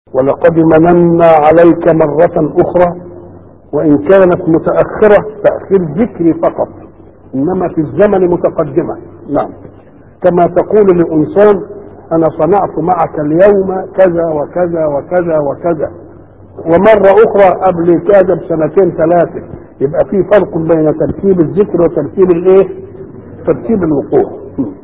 ولقد مننا عليك مرة أخرى وإن كانت متأخرة تأخير ذكري فقط إنما في الزمن متقدمة نعم كما تقول لإنسان أنا صنعت معك اليوم كذا وكذا وكذا وكذا ومرة أخرى قبل كذا بسنتين ثلاثة يبقى في فرق بين ترتيب الذكر وترتيب الإيه؟ ترتيب الوقوع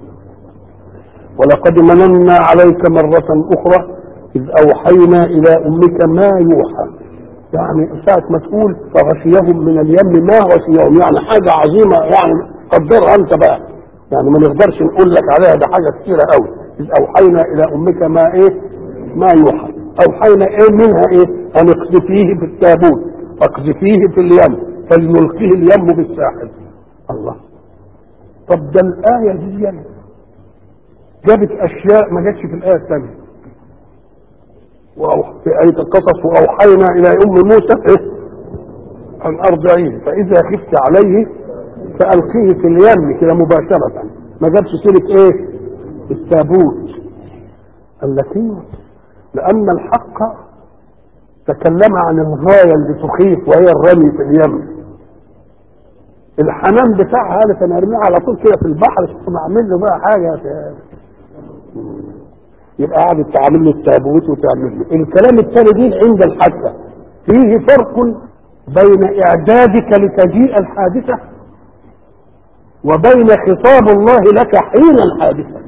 ولقد مننا عليك مرة أخرى إذ أوحينا إلى أمك ما يوحى يعني ساعة ما تقول فغشيهم من اليم ما غشيهم يعني حاجة عظيمة يعني قدرها أنت بقى يعني ما نقدرش نقول لك عليها ده حاجة كتيرة قوي إذ أوحينا إلى أمك ما إيه ما يوحى أوحينا إيه منها إيه أن اقذفيه في التابوت اقذفيه في اليم فليلقيه اليم بالساحل الله طب ده الآية دي يعني جابت أشياء ما جاتش في الآية الثانية في آية القصص وأوحينا إلى أم موسى إيه؟ أن أرضعيه فإذا خفت عليه فألقيه في اليم كده مباشرة ما جابش سيرة إيه؟ التابوت قال لك إيه؟ لأن الحق تكلم عن الغاية اللي تخيف وهي الرمي في اليم الحنان بتاعها قالت انا ارميه على طول كده في البحر ثم اعمل له بقى حاجه في يبقى قعدت تعمل له التابوت وتعمل له الكلام الثاني دي عند الحادثه فيه فرق بين اعدادك لتجيء الحادثه وبين خطاب الله لك حين الحادثه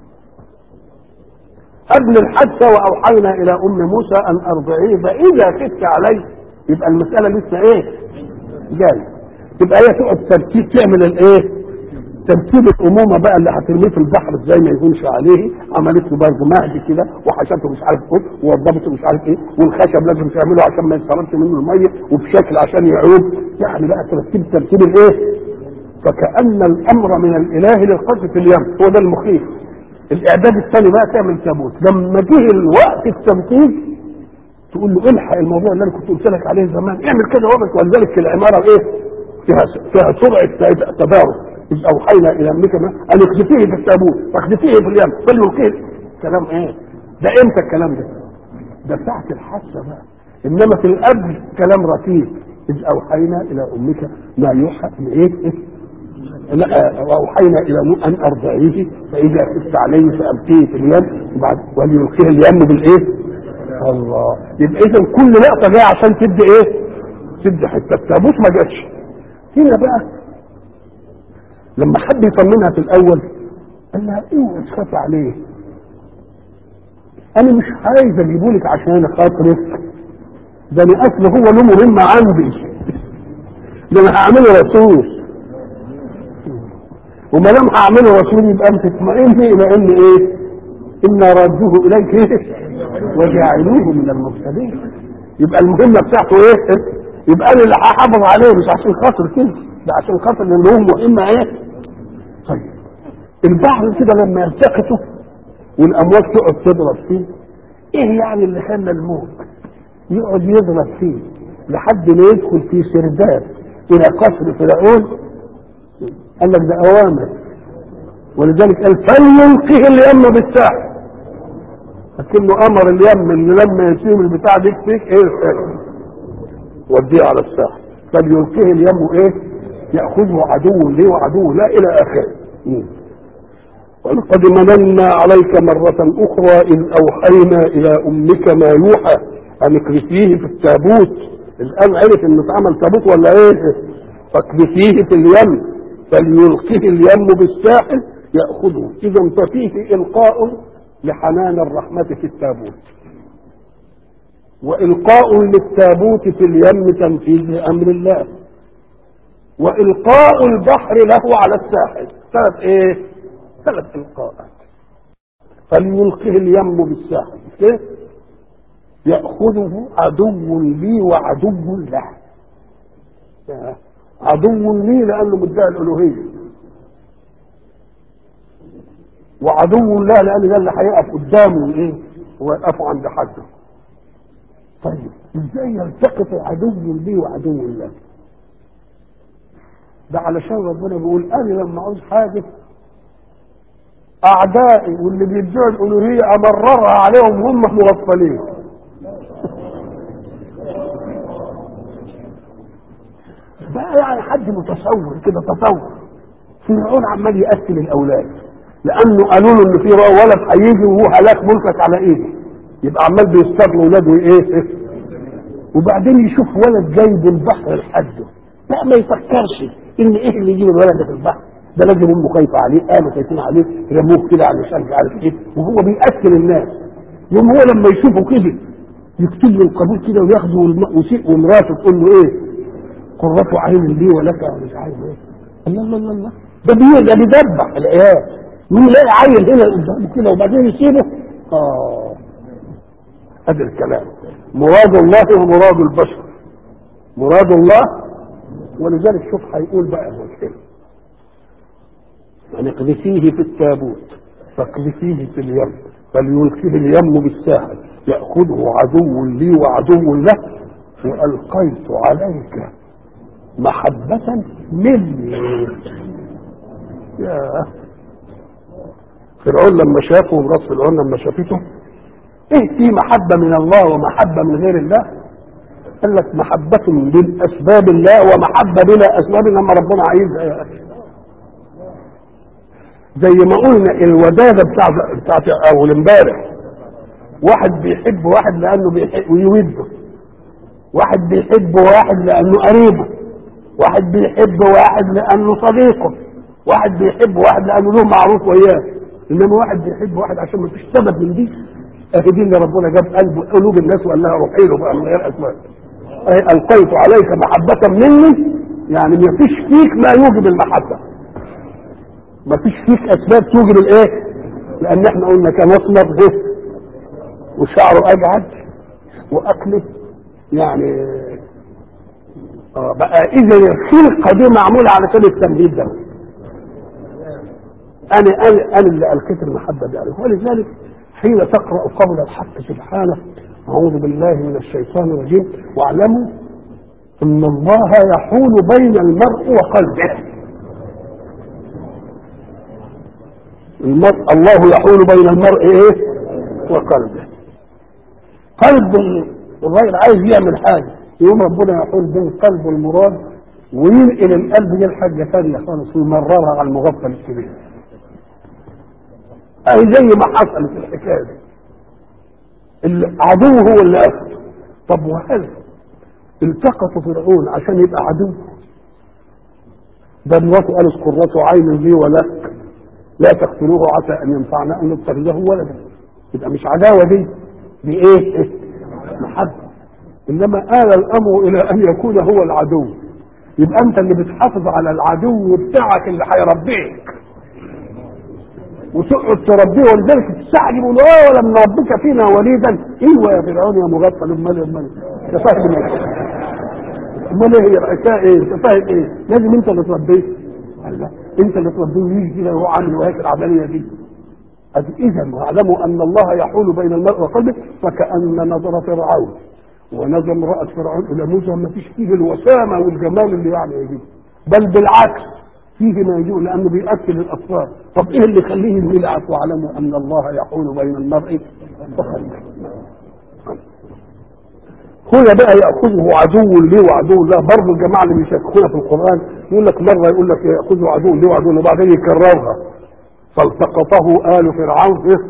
قبل الحادثه واوحينا الى ام موسى ان ارضعيه فاذا خفت عليه يبقى المساله لسه ايه جايه تبقى هي تقعد ترتيب تعمل الايه ترتيب الامومه بقى اللي هترميه في البحر ازاي ما يهونش عليه عملت له برضه مهد كده وحشته مش عارف ايه ووضبته مش عارف ايه والخشب لازم تعمله عشان ما يتسربش منه الميه وبشكل عشان يعوم يعني بقى ترتيب ترتيب الايه فكأن الامر من الاله للقتل في اليم هو ده المخيف الاعداد الثاني بقى تعمل تابوت لما جه الوقت التنفيذ تقول له الحق الموضوع اللي انا كنت قلت لك عليه زمان اعمل كده وقت ولذلك العماره ايه فيها فيها سرعه تدارك اذ اوحينا الى امك ان اقذفيه في التابوت فاقذفيه في اليم فليلقيه كلام ايه؟ ده امتى الكلام ده؟ ده ساعة الحادثة بقى انما في القبل كلام رتيب اذ اوحينا الى امك ما يوحى ايه؟ إيه؟ لا واوحينا الى ان ارضعيه فاذا خفت عليه فالقيه في اليم وبعد وليلقيه اليم بالايه؟ الله يبقى اذا كل لقطه جايه عشان تدي ايه؟ تدي حته التابوت ما جاتش هنا بقى لما حد يطمنها في الاول قال لها اوعي تخافي عليه انا مش عايز اجيبه لك عشان خاطرك ده انا اصل هو له مهمه عندي ده انا هعمله رسول وما دام هعمله رسول يبقى انت تطمئني الى ان ايه؟ انا رادوه اليك ايه؟ وجعلوه من المرسلين يبقى المهمه بتاعته ايه؟ يبقى انا اللي هحافظ عليه مش عشان خاطر كده ده عشان خاطر ان له مهمه ايه؟ طيب البحر كده لما يلتقطوا والامواج تقعد تضرب فيه ايه يعني اللي خلى الموج يقعد يضرب فيه لحد ما يدخل في سرداب الى قصر فرعون قال لك ده اوامر ولذلك قال فليلقه اليم بالساحل لكنه امر اليم اللي لما يسيب البتاع دي فيك ايه وديه على الساحل فليلقيه اليم ايه ياخذه عدو لي وعدو لا الى اخره ولقد مننا عليك مرة أخرى إذ أوحينا إلى أمك ما يوحى أن اقذفيه في التابوت الآن عرف إنه اتعمل تابوت ولا إيه؟ فاقذفيه في اليم فليلقيه اليم بالساحل يأخذه إذا ففيه إلقاء لحنان الرحمة في التابوت وإلقاء للتابوت في اليم تنفيذ أمر الله وإلقاء البحر له على الساحل ثلاث إيه؟ ثلاث إلقاءات فليلقه اليم بالساحل كيف؟ يأخذه عدو لي وعدو له عدو لي لأنه مدعي الألوهية وعدو له لأن ده اللي هيقف قدامه إيه؟ ويقفوا عند حده طيب ازاي يلتقط عدو لي وعدو له ده علشان ربنا بيقول انا لما عاوز حاجه اعدائي واللي بيدعوا الالوهيه امررها عليهم هم مغفلين بقى يعني حد متصور كده تصور فرعون عمال يقتل الاولاد لانه قالوا له ان في ولد هيجي وهو هلاك ملكك على ايده يبقى عمال بيصطاد اولاده ايه وبعدين يشوف ولد جايب البحر لحده لا ما يفكرش ان ايه اللي يجيب الولد ده في البحر ده لازم امه خايفه عليه قاموا خايفين عليه رموه كده علشان مش عارف ايه وهو بياكل الناس يوم هو لما يشوفه كده يكتب له القبول كده وياخده والم- وسي- ومراته تقول له ايه قرة عين لي ولك مش عارف ايه الله الله الله الله ده بي ده بيدبح العيال مين يلاقي عيل هنا قدامه كده وبعدين يسيبه اه هذا الكلام مراد الله ومراد البشر مراد الله ولذلك شوف هيقول بقى هو الكلمة يعني اقذفيه في التابوت فاقذفيه في اليم فليلقيه اليم بالساحل يأخذه عدو لي وعدو له وألقيت عليك محبة مني يا فرعون لما شافه ومرات فرعون لما شافته ايه في محبة من الله ومحبة من غير الله قال لك محبة بالأسباب الله ومحبة بلا أسباب لما ربنا عايزها يا أخي زي ما قلنا الودادة بتاع بتاعت أول امبارح واحد بيحب واحد لأنه بيحب ويوده واحد بيحب واحد لأنه قريبه واحد بيحب واحد لأنه صديقه واحد بيحب واحد لأنه له معروف وياه إنما واحد بيحب واحد عشان ما فيش سبب من دي أهي دي اللي ربنا جاب قلب قلوب الناس وقال لها روحي له بقى من غير أسباب أي ألقيت عليك محبة مني يعني ما فيش فيك ما يوجب المحبة ما فيش فيك أسباب توجب الإيه؟ لأن إحنا قلنا كان أسمر به وشعره أجعد وأكله يعني آه بقى إذا الخلقة دي معمولة علشان التمهيد ده أنا أنا أنا اللي ألقيت المحبة دي عليه ولذلك حين تقرأ قول الحق سبحانه أعوذ بالله من الشيطان الرجيم واعلموا أن الله يحول بين المرء وقلبه المرء الله يحول بين المرء إيه وقلبه قلب الراجل عايز يعمل حاجة يقوم ربنا يحول بين قلبه المراد وينقل القلب دي لحاجة ثانية خالص ويمررها على المغفل الكبير اهي زي ما حصل في الحكايه دي العدو هو اللي اخذ طب وهل التقطوا فرعون عشان يبقى عدو ده مراته قالت قرة عين لي ولك لا تقتلوه عسى ان ينفعنا ان نتخذه ولدا يبقى مش عداوه دي دي ايه؟ إيه؟ محبه انما آل الامر الى ان يكون هو العدو يبقى انت اللي بتحافظ على العدو بتاعك اللي هيربيك وتقعد تربيه ولذلك تستعجب يقول اه ولم نربك فينا وليدا ايوه يا فرعون يا مغفل امال امال انت فاهم ايه؟ امال ايه هي الحكايه ايه؟ انت فاهم ايه؟ لازم انت اللي تربيه قال لا انت اللي تربيه ويجي كده وهو عامل وهيك العمليه دي اذا واعلموا ان الله يحول بين المرء وقلبه فكان نظر فرعون ونظر امراه فرعون الى موسى ما فيش فيه الوسامه والجمال اللي يعني يجيب بل بالعكس فيه ما يجوء لانه بياكل الاطفال طب ايه اللي يخليه يلعب واعلموا ان الله يحول بين المرء وقلبه هنا بقى ياخذه عدو لي وعدو له برضه الجماعه اللي بيشككونا في القران يقول لك مره يقول لك ياخذه عدو لي وعدو له وبعدين يكررها فالتقطه ال فرعون إيه؟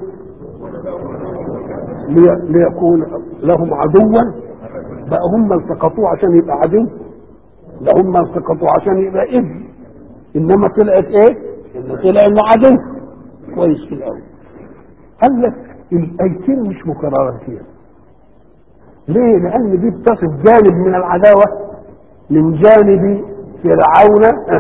لي- ليكون لهم عدوا بقى هم التقطوه عشان يبقى عدو ده هم التقطوه عشان يبقى ابن انما طلعت ايه؟ ان طلع انه عدو كويس في الاول قال لك الايتين مش مكررتين ليه؟ لان دي بتصف جانب من العداوه من جانب فرعون آه،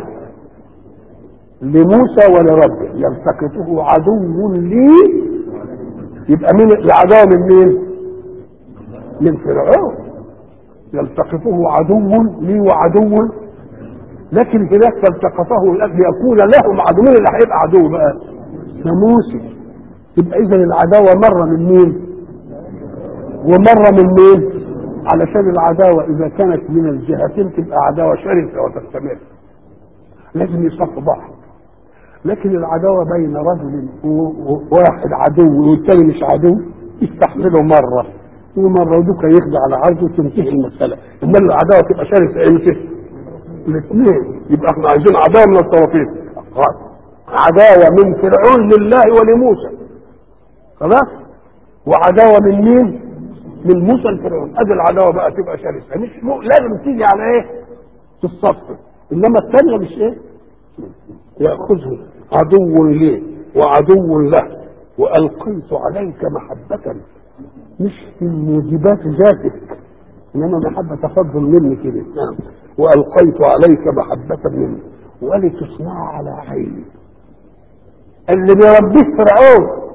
لموسى ولربه يلتقطه عدو لي يبقى مين العداوه من مين؟ من فرعون يلتقطه عدو لي وعدو لكن هناك فالتقطه ليكون لهم عدو مين اللي هيبقى عدو بقى؟ موسى يبقى اذا العداوه مره من مين؟ ومره من مين؟ علشان العداوه اذا كانت من الجهتين تبقى عداوه شرسه وتستمر لازم يصفوا بعض لكن العداوه بين رجل وواحد عدو والتاني مش عدو يستحمله مره ومره ودوك يخضع على عرضه وتنتهي المساله امال العداوه تبقى شرسه امتى؟ الاثنين يبقى احنا عايزين عداوه من الطرفين قال عداوه من فرعون لله ولموسى خلاص وعداوه من مين؟ من موسى لفرعون ادي العداوه بقى تبقى شرسه مش مو لازم تيجي على ايه؟ في الصف انما الثانيه مش ايه؟ ياخذه عدو لي وعدو له والقيت عليك محبه مش في موجبات ذاتك انما محبه تفضل مني كده نعم والقيت عليك محبه مني ولتصنع على عيني اللي بيربيه فرعون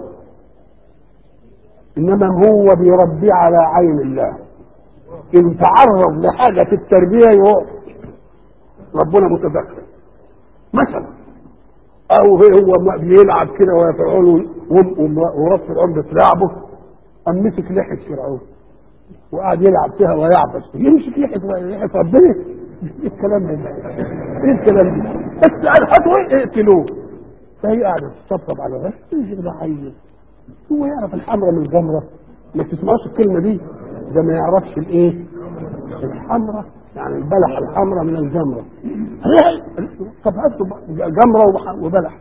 انما هو بيربيه على عين الله ان تعرض لحاجه في التربيه يقف ربنا متدخل مثلا او هو بيلعب كده ويا فرعون وراس فرعون بتلعبه قام مسك لحيه فرعون وقعد يلعب فيها ويعبس يمسك لحيه لحيه ربنا ايه الكلام ده؟ ايه الكلام ده؟ بس هاتوا اقتلوه فهي قاعده تطبطب على الراس يجي ده عيل هو يعرف الحمراء من الجمره ما تسمعوش الكلمه دي ده ما يعرفش الايه؟ الحمراء يعني البلح الحمراء من الجمره طب هاتوا جمره وبلح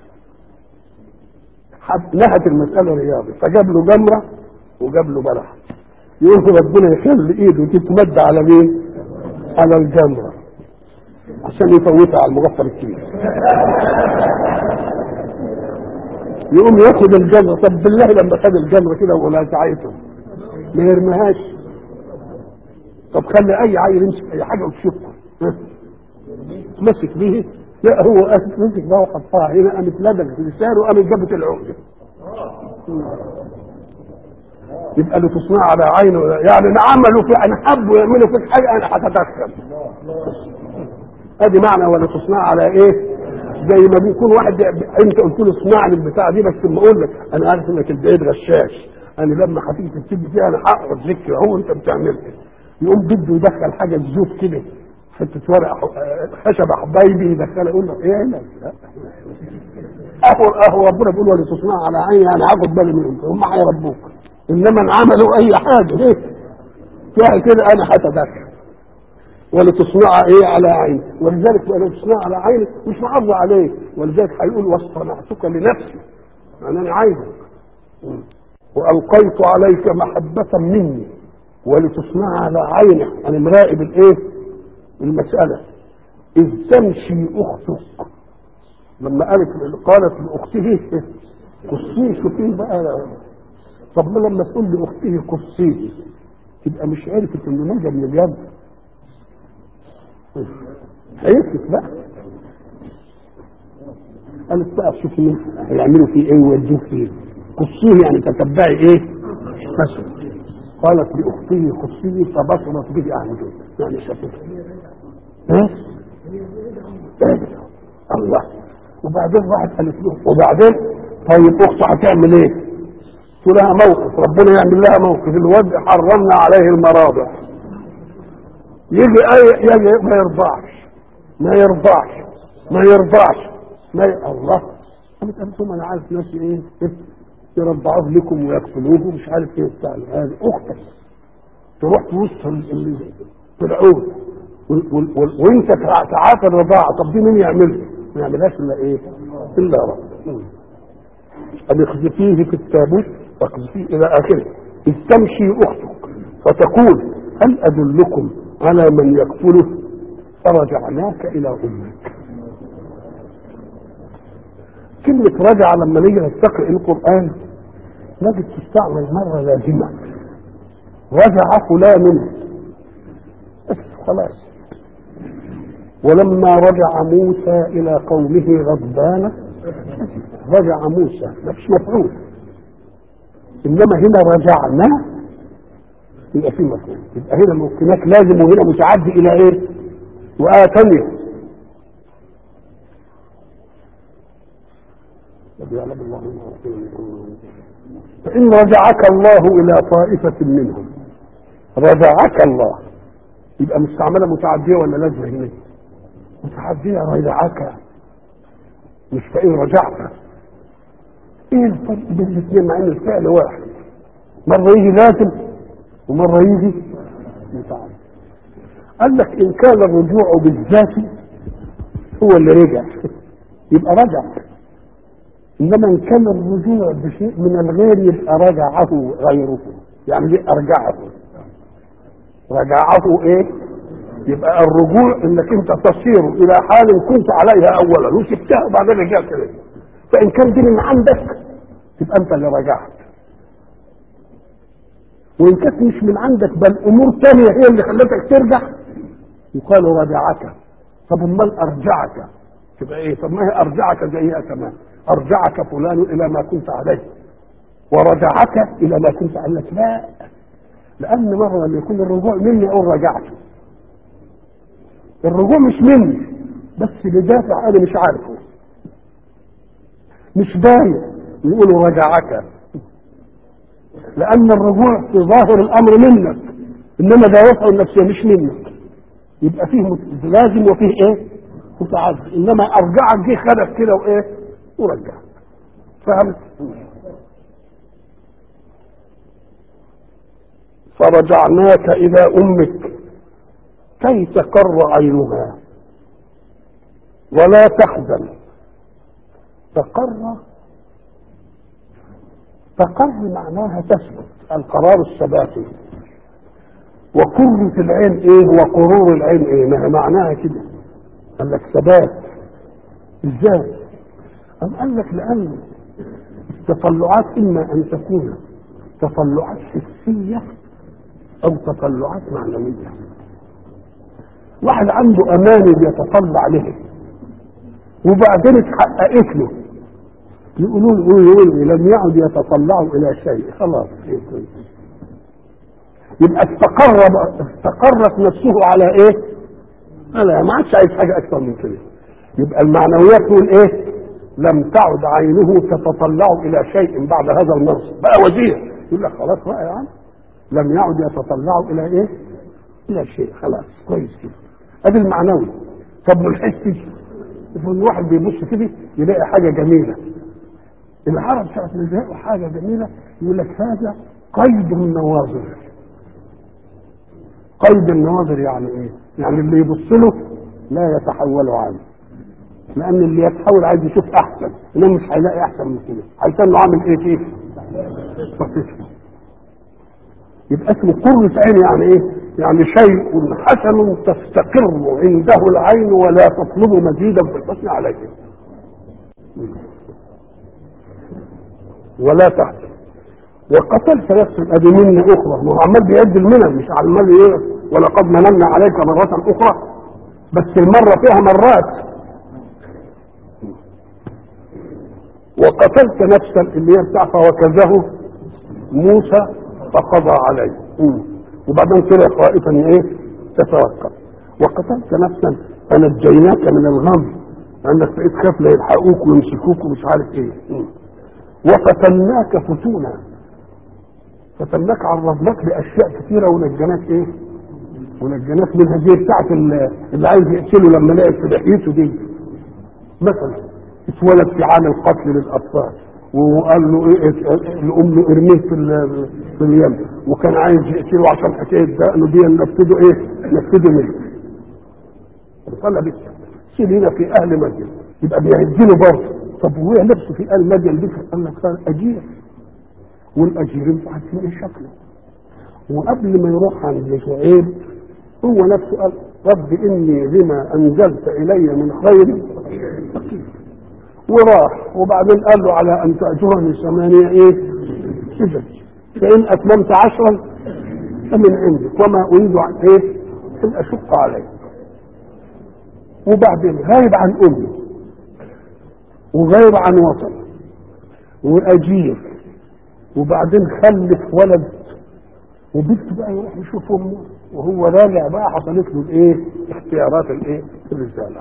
نهت المساله رياضي فجاب له جمره وجاب له بلح يقول ربنا يخلي ايده تتمد على مين؟ على الجمره عشان يفوتها على المغفر الكبير يقوم ياخد الجمره طب بالله لما خد الجمره كده ولا تعيته ما يرميهاش طب خلي اي عيل يمسك اي حاجه وتشوفها تمسك به لا هو مسك بقى وحطها هنا قامت لدغ في لسانه وقامت جابت العقده يبقى لتصنع على عينه يعني عملوا في ان حبوا يعملوا فيك حاجه انا هتدخل ادي معنى ولا تصنع على ايه زي ما بيكون واحد انت قلت له اصنع لي البتاع دي بس لما اقول لك انا عارف انك البعيد غشاش انا لما هتيجي تكتب فيها انا هقعد ذكر هو انت بتعملها يقوم بده يدخل حاجه الزوف كده حته ورق خشب حبايبي يدخلها يقول له ايه لا لا اهو اهو ربنا بيقول ولا تصنع على عيني انا هاخد بالي منهم هم هيربوك انما ان عملوا اي حاجه ايه فيها كده انا هتدخل ولتصنع ايه على عيني ولذلك ولتصنع على عيني مش معرض عليه ولذلك هيقول واصطنعتك لنفسي يعني انا عايزك والقيت عليك محبه مني ولتصنع على عينك انا مراقب الايه المساله اذ تمشي اختك لما قالت قالت لاخته قصيه شوفيه بقى طب ما لما تقول لاخته قصيه تبقى مش عرفت انه نجا من اليد هيثبت بقى قالت بقى شوفي مين هيعملوا فيه ايه ويودوه فين قصيه يعني تتبعي ايه بس قالت لاخته قصيه فبصرت به اعينه يعني شافته ها الله وبعدين راحت قالت له وبعدين طيب اخته هتعمل ايه؟ قلت لها موقف ربنا يعمل لها موقف الواد حرمنا عليه المراضع يجي اي يجي ما يرضعش ما يرضعش ما يرضعش ما ي... الله قالت انتم انا عارف ناسي ايه يرضعوه لكم ويقتلوه مش عارف ايه بتاع هذه اختك تروح في وسط فرعون وانت تعافى الرضاعه طب دي مين يعملها؟ ما يعملهاش الا ايه؟ الا رب أن اخذفيه في التابوت واخذفيه إلى آخره إذ تمشي أختك فتقول هل أدلكم على من يقتله فرجعناك إلى أمك كلمة رجع لما نيجي نستقرأ القرآن نجد تستعمل مرة لازمة رجع فلان بس خلاص ولما رجع موسى إلى قومه غضبان رجع موسى مش مفعول انما هنا رجعنا يبقى في مفعول يبقى هنا هناك لازم وهنا متعدي الى ايه؟ وآتني يعلم الله فإن رجعك الله إلى طائفة منهم رجعك الله يبقى مستعملة متعدية ولا لازمة هنا؟ متعدية رجعك مش فإن رجعت ايه الفرق بين الاثنين مع ان الفعل واحد مرة يجي لازم ومرة يجي متعدي قال لك ان كان الرجوع بالذات هو اللي رجع يبقى رجع انما ان كان الرجوع بشيء من الغير يبقى رجعه غيره يعني دي ارجعه رجعه ايه يبقى الرجوع انك انت تصير الى حال كنت عليها اولا وسبتها وبعدين رجعت اليه فان كان دي من عندك يبقى انت اللي رجعت وان كانت مش من عندك بل امور تانية هي اللي خلتك ترجع يقال رجعك طب امال ارجعك تبقى ايه طب ما هي ارجعك زيها تمام ارجعك فلان الى ما كنت عليه ورجعك الى ما كنت عليه لا لان مره لما يكون الرجوع مني او رجعته الرجوع مش مني بس لدافع انا مش عارفه مش باين يقولوا رجعك لان الرجوع في ظاهر الامر منك انما دوافعه النفسيه مش منك يبقى فيه مت- لازم وفيه ايه متعدي انما ارجعك جه خلف كده وايه ورجعك فهمت فرجعناك الى امك كي تقر عينها ولا تحزن تقر تقر معناها تثبت القرار الثباتي وقرة العين ايه وقرور العين ايه ما هي معناها كده قال لك ثبات ازاي أم قال لك لأن التطلعات إما أن تكون تطلعات حسية أو تطلعات معنوية واحد عنده أماني بيتطلع له وبعدين اتحققت له يقولوا له يقول لم يعد يتطلع إلى شيء خلاص يبقى استقر استقرت نفسه على ايه؟ على ما عادش عايز حاجه اكثر من كده يبقى المعنويات تقول ايه؟ لم تعد عينه تتطلع الى شيء بعد هذا المنصب بقى وزير يقول لك خلاص بقى يا عم لم يعد يتطلع الى ايه؟ الى شيء خلاص كويس كده ادي المعنوي طب والحسي يقول الواحد بيبص كده يلاقي حاجه جميله العرب ساعه ما يلاقوا حاجه جميله يقول لك هذا قيد النواظر قيد النواظر يعني ايه؟ يعني اللي يبص له لا يتحول عنه لان اللي يتحول عايز يشوف احسن انما مش هيلاقي احسن من كده هيكون له عامل ايه فيه يبقى اسمه قرة عين يعني ايه يعني شيء حسن تستقر عنده العين ولا تطلب مزيدا في الحسن عليه ولا تحزن وقتلت نفسا ادي مني اخرى ما هو عمال بيعد المنن مش عمال ايه ولقد مننا عليك مرة اخرى بس المرة فيها مرات وقتلت نفسا اللي هي بتاع فوكزه موسى فقضى عليه مم. وبعدين طلع خائفا ايه تتوكل وقتلت نفسا فنجيناك من الغم لانك بقيت خاف لا يلحقوك ويمسكوك ومش عارف ايه مم. وفتناك فتونا فتناك عرضناك باشياء كثيره ونجيناك ايه ونجيناك من هذه بتاعت اللي عايز يقتله لما لقى في لحيته دي مثلا اتولد في عام القتل للاطفال وقال له ايه الام ارميه في ال- في اليم وكان عايز يقتله عشان حكايه دقنه دي نفذه ايه؟ نفذه منه. صلى بك سيبينا في اهل مدين يبقى بيهديله برضه طب هو نفسه في اهل مدين دي قال لك صار اجير والاجير انتوا عارفين ايه شكله وقبل ما يروح عند شعيب هو نفسه قال رب اني لما انزلت الي من خير فقير وراح وبعدين قال له على ان تاجرني ثمانيه ايه سجن فان اتممت عشرا فمن عندك وما اريد عن ايه ان اشق عليك وبعدين غايب عن امه وغايب عن وطن واجير وبعدين خلف ولد وبنته بقى يروح يشوف امه وهو راجع بقى حصلت له الايه اختيارات الايه الرساله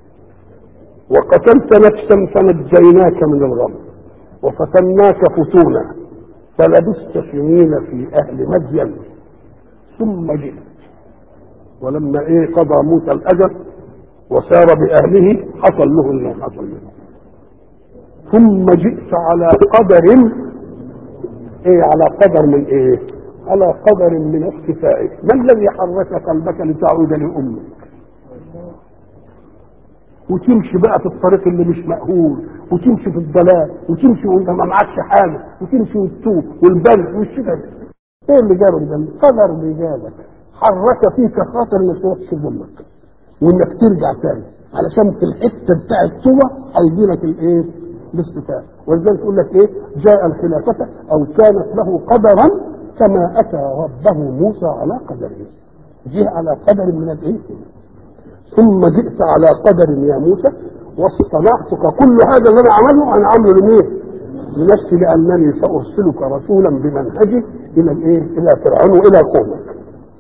وقتلت نفسا فنجيناك من الغم وفتناك فتونا فلبست سنين في اهل مدين ثم جئت ولما ايه قضى موسى الاجل وسار باهله حصل له اللي حصل له ثم جئت على قدر ايه على قدر من ايه على قدر من اختفائك ما الذي حرك قلبك لتعود لامك وتمشي بقى في الطريق اللي مش مأهول وتمشي في الضلال وتمشي وانت ما معكش حاجه وتمشي والتوب والبرد والشتاء ايه اللي جابك ده؟ القدر اللي جابك حرك فيك خاطر انك تروح ظلمك وانك ترجع تاني علشان في الحته بتاع التوبه هيجي لك الايه؟ الاستفاء ولذلك يقول لك ايه؟ جاء الخلافه او كانت له قدرا كما اتى ربه موسى على قدره. جه على قدر من الايه؟ ثم جئت على قدر يا موسى واصطنعتك كل هذا اللي انا عمله انا عامله لمين؟ لنفسي لانني سارسلك رسولا بمنهجي الى الايه؟ الى فرعون والى قومك.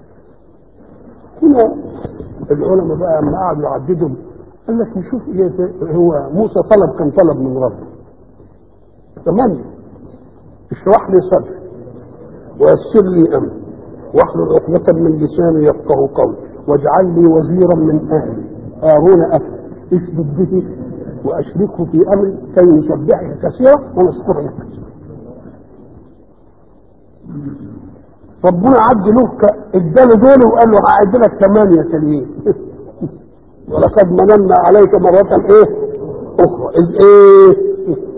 هنا العلماء بقى لما قعدوا يعددهم قال لك نشوف إيه هو موسى طلب كم طلب من ربه ثمانية اشرح لي صدري ويسر لي امري واحلل عقدة من لساني يفقه قولي واجعل لي وزيرا من اهلي هارون اخي اشدد به واشركه في امري كي نسبحك كثيرا ونشكرك كثيرا ربنا عد له اداله دول وقال له هعد لك ثمانية تانيين ولقد مننا عليك مرة ايه اخرى اذ ايه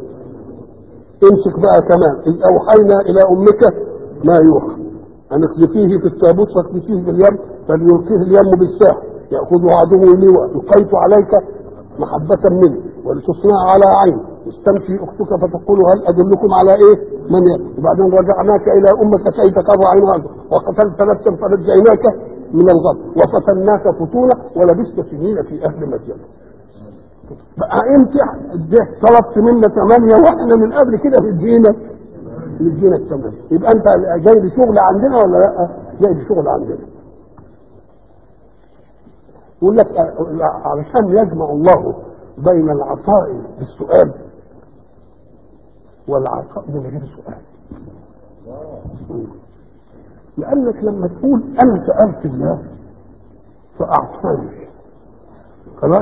امسك بقى كمان اذ اوحينا الى امك ما يوحى ان اخلفيه في التابوت فاخلفيه في اليم فليلقيه اليم بالساحل ياخذه عدو لي والقيت عليك محبة مني ولتصنع على عين استمشي اختك فتقول هل ادلكم على ايه؟ من يأتي وبعدين رجعناك الى امك كي تقر عينها وقتلت نفسا فنجيناك من الغم وفتناك فتونا ولبست سنين في اهل مدين بقى انت طلبت منا ثمانيه واحنا من قبل كده في الدينه ندينا الثمانيه يبقى انت جاي بشغل عندنا ولا لا؟ جاي بشغل عندنا يقول لك علشان يجمع الله بين العطاء بالسؤال والعطاء من غير سؤال لانك لما تقول انا سالت الله فاعطاني خلاص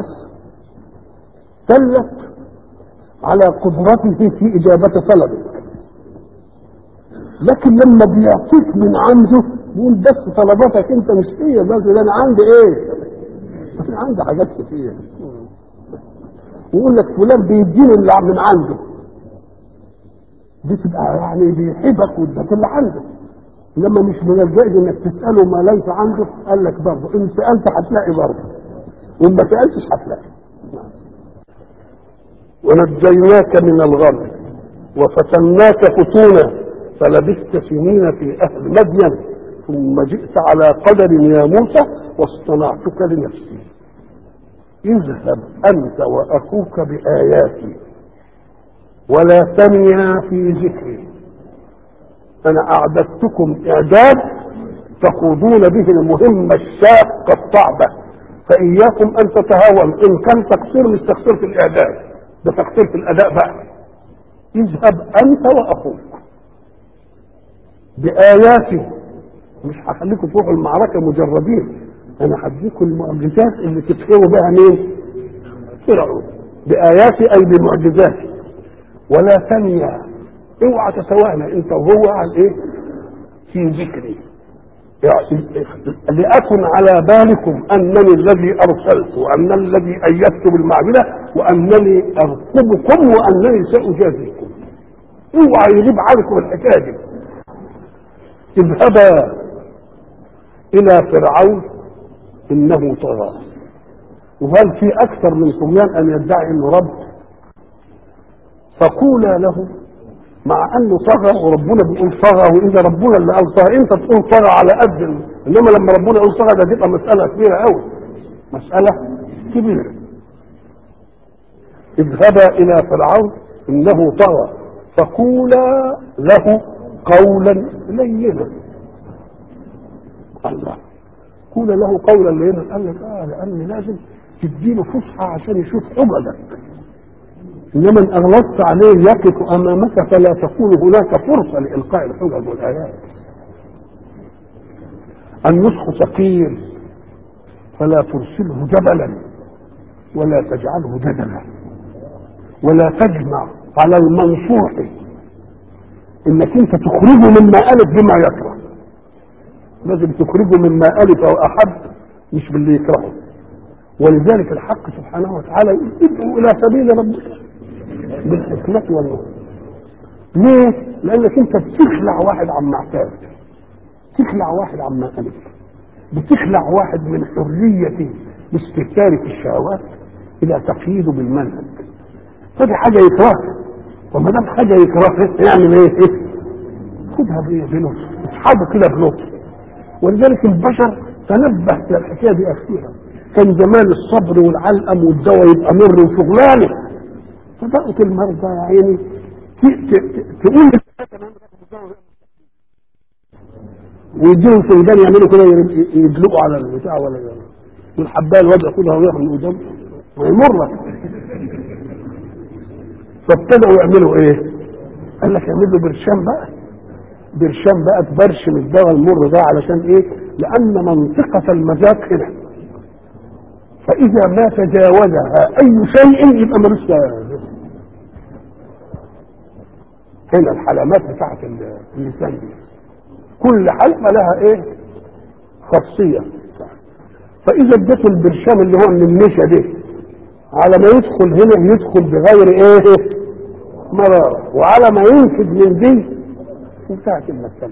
دلت على قدرته في اجابه طلبك لكن لما بيعطيك من عنده يقول بس طلباتك انت مش هي بس ده انا عندي ايه؟ انا عندي حاجات كتير ويقول لك فلان بيديني اللي من عنده دي تبقى يعني بيحبك واداك اللي عنده لما مش من الجائز انك تساله ما ليس عنده قال لك برضه ان سالت هتلاقي برضه وان ما سالتش هتلاقي ونجيناك من الغم وفتناك فتونا فلبثت سنين في اهل مدين ثم جئت على قدر يا موسى واصطنعتك لنفسي اذهب انت واخوك باياتي ولا تنيا في ذكري انا اعددتكم اعداد تخوضون به المهمه الشاقه الصعبه فاياكم ان تتهاون ان كان تقصير مش تقصير في الاعداد ده تقصير في الاداء بقى اذهب انت واخوك باياتي مش هخليكم تروحوا المعركه مجردين انا هديكم المعجزات اللي تكفروا بها مين؟ فرعون باياتي اي بمعجزاتي ولا ثانية اوعى تتوانى انت وهو على ايه في ذكري لأكن على بالكم أنني الذي أرسلت وأن الذي أيدت بالمعجزة وأنني أرقبكم وأنني سأجازيكم اوعى يغيب عنكم الحكاية دي اذهبا إلى فرعون إنه طغى وهل في أكثر من طغيان أن يدعي أنه رب فقولا له مع انه طغى وربنا بيقول طغى واذا ربنا اللي قال طغى انت تقول طغى على قد انما لما ربنا يقول طغى ده تبقى مساله كبيره قوي مساله كبيره اذهبا الى فرعون انه طغى فقولا له قولا لينا الله قولا له قولا لينا قال لك اه لان لازم تديله فسحه عشان يشوف حججك انما ان اغلظت عليه يقف امامك فلا تكون هناك فرصه لالقاء الحجج والايات النصح ثقيل فلا ترسله جبلا ولا تجعله جدلا ولا تجمع على المنصوح انك انت تخرجه مما الف بما يكره لازم تخرجه مما الف واحب مش باللي يكرهه ولذلك الحق سبحانه وتعالى يقول ادعوا الى سبيل ربك بالحكمة والنور ليه؟ لانك انت بتخلع واحد عن معتاد تخلع واحد عما ألف بتخلع واحد من حرية الاستهتار في الشهوات إلى تقييده بالمنهج فدي حاجة يكرهها وما دام حاجة يكرهها يعمل إيه؟ إيه؟ خدها بإيه؟ بلطف اصحابه كده بلطف ولذلك البشر تنبه إلى الحكاية دي أخيرا كان زمان الصبر والعلقم والدواء يبقى مر وشغلانة فبقت المرضى يا عيني تقول ويديهم فنجان يعملوا كده يدلقوا على البتاع ولا والحبايه الواد ياخدها وياخد من قدام ويمر فابتدأوا يعملوا ايه؟ قال لك اعملوا برشام بقى برشام بقى تبرشم الدواء المر ده علشان ايه؟ لأن منطقة المذاق هنا فإذا ما تجاوزها أي شيء يبقى ملوش هنا الحلامات بتاعت اللسان دي كل حلقة لها ايه خاصية فإذا اديته البرشام اللي هو من النشا دي على ما يدخل هنا يدخل بغير ايه مرارة وعلى ما ينفذ من دي انتهت المسألة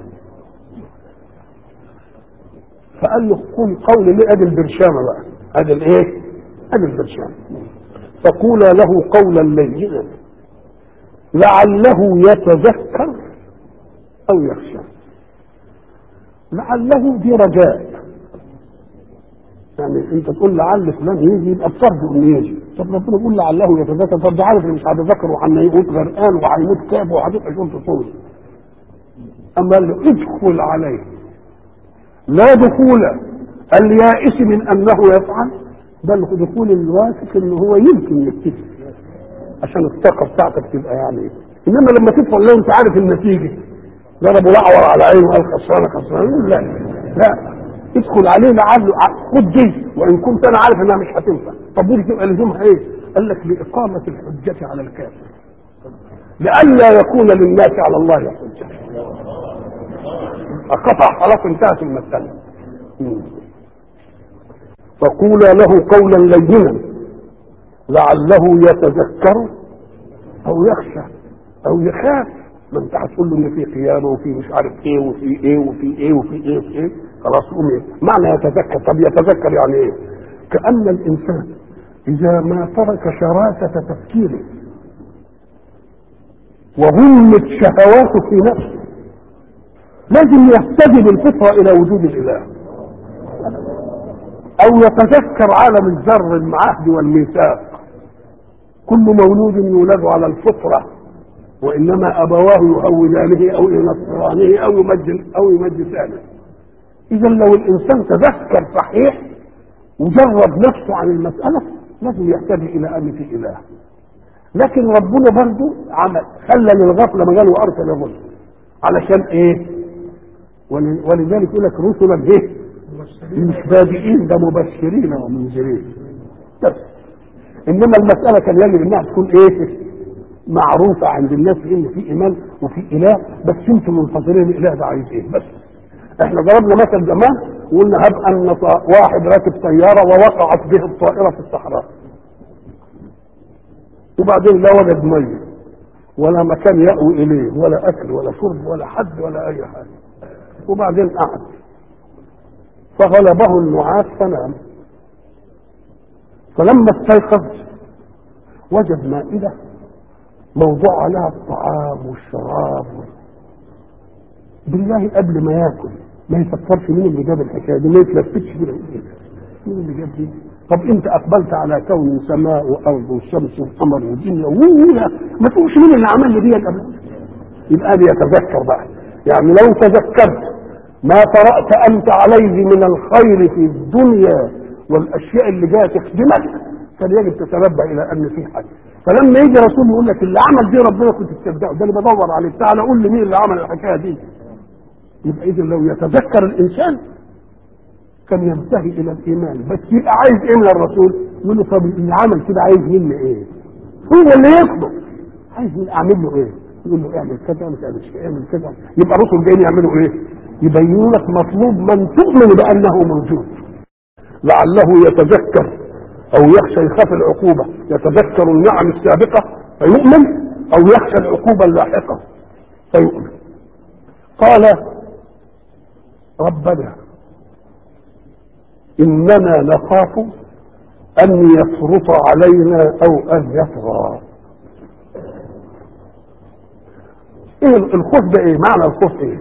فقال له قل قولي ليه ادي البرشامة بقى ادي الايه ادي البرشامة فقولا له قولا لينا لعله يتذكر او يخشى لعله دي رجاء يعني انت تقول لعل فلان يجي يبقى بترجو انه يجي طب ربنا يقول لعله يتذكر طب ده عارف مش هيتذكر وهيموت غرقان وهيموت كاب وهتبقى شرطه طول اما قال له ادخل عليه لا دخول اليائس من انه يفعل بل دخول الواثق ان هو يمكن يكتفي عشان الطاقه بتاعتك تبقى يعني انما لما تدخل لو انت عارف النتيجه ضربوا الاعور على عينه وقال خسرانه خسرانه لا لا ادخل عليه لعله خد دي وان كنت انا عارف انها مش هتنفع طب ودي تبقى لزومها ايه؟ قال لك لاقامه الحجه على الكافر لئلا يكون للناس على الله حجه قطع خلاص انتهت المساله فقولا له قولا لينا لعله يتذكر او يخشى او يخاف ما انت هتقول له ان في قيامه وفي مش عارف ايه وفي ايه وفي ايه وفي ايه وفي ايه خلاص قوم ايه معنى يتذكر طب يتذكر يعني ايه كان الانسان اذا ما ترك شراسه تفكيره وهمت شهواته في نفسه لازم يهتدي بالفطره الى وجود الاله او يتذكر عالم الذر المعهد والميثاق كل مولود يولد على الفطره وانما ابواه يهودانه او ينصرانه او يمجل او يمجسانه اذا لو الانسان تذكر صحيح وجرب نفسه عن المساله لازم يحتاج الى ان في اله لكن ربنا برضه عمل خلى للغفله مجال وارسل الرسل علشان ايه ولذلك يقول لك رسلا ايه مش بادئين ده مبشرين ومنذرين بس انما المساله كان يجب انها تكون ايه معروفة عند الناس ان في ايمان وفي اله بس انتم منتظرين الاله ده عايز ايه بس احنا ضربنا مثل زمان وقلنا هب ان واحد راكب سيارة ووقعت به الطائرة في الصحراء وبعدين لا وجد مية ولا مكان يأوي اليه ولا اكل ولا شرب ولا حد ولا اي حاجة وبعدين قعد فغلبه النعاس فنام فلما استيقظ وجد مائدة موضوع عليها الطعام والشراب بالله قبل ما ياكل ما يفكرش مين اللي جاب الحكايه دي ما يتلفتش كده مين اللي جاب دي طب انت اقبلت على كون سماء وارض والشمس والقمر والدنيا ما تقولش مين اللي عمل لي دي قبل يبقى دي يتذكر بقى يعني لو تذكرت ما طرأت انت عليه من الخير في الدنيا والاشياء اللي جايه تخدمك كان يجب تتنبه الى ان في حاجه فلما يجي رسول يقول لك اللي عمل دي ربنا كنت تصدقه ده اللي بدور عليه تعالى قول لي مين اللي عمل الحكايه دي يبقى اذا لو يتذكر الانسان كان ينتهي الى الايمان بس يبقى عايز ايه من الرسول يقول له طب اللي عمل كده عايز مني ايه هو اللي يطلب عايز مني اعمل له ايه يقول له اعمل كذا ما تعملش اعمل كذا يبقى الرسل جايين يعملوا ايه يبينوا لك مطلوب من تؤمن بانه موجود لعله يتذكر او يخشى يخاف العقوبة يتذكر النعم السابقة فيؤمن او يخشى العقوبة اللاحقة فيؤمن قال ربنا اننا نخاف ان يفرط علينا او ان يطغى ايه الخوف ده ايه معنى الخوف ايه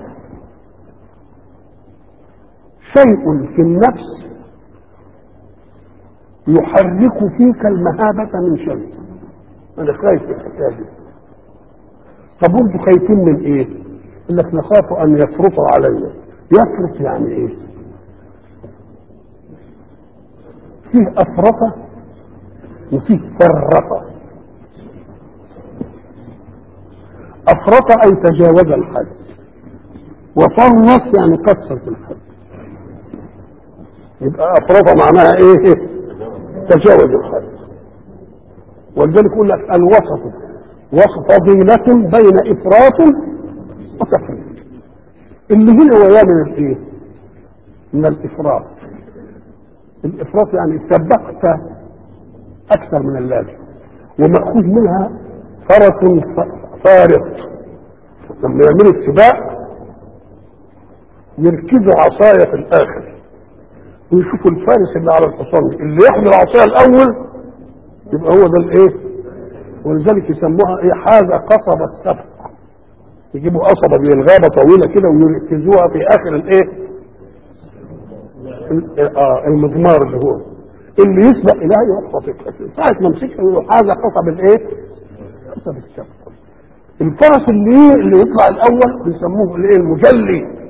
شيء في النفس يحرك فيك المهابة من شيء انا خايف من الحكايه دي طب انتوا خايفين من ايه؟ يقول لك نخاف ان يفرط علينا يفرط يعني ايه؟ فيه افرط وفيه فرط افرط اي تجاوز الحد وفرط يعني كسر في الحد يبقى افرط معناها ايه؟ تجاوز الحد ولذلك يقول لك الوسط وسط فضيلة بين إفراط وتفريط اللي هنا هو يعمل الايه؟ من الإفراط الإفراط يعني سبقت أكثر من اللازم ومأخوذ منها فرس فارط لما يعملوا السباق يركزوا عصاية في الآخر ويشوفوا الفارس اللي على الحصان اللي ياخد العصاية الأول يبقى هو ده الايه ولذلك يسموها ايه حاجه قصب السبق يجيبوا قصبه من الغابه طويله كده ويركزوها في اخر الايه اه المزمار اللي هو اللي يسبق اليه يروح خاطفها ساعه ما مسكها يقولوا حاجه قصب الايه قصب السبق الفرس اللي اللي يطلع الاول بيسموه الايه المجلي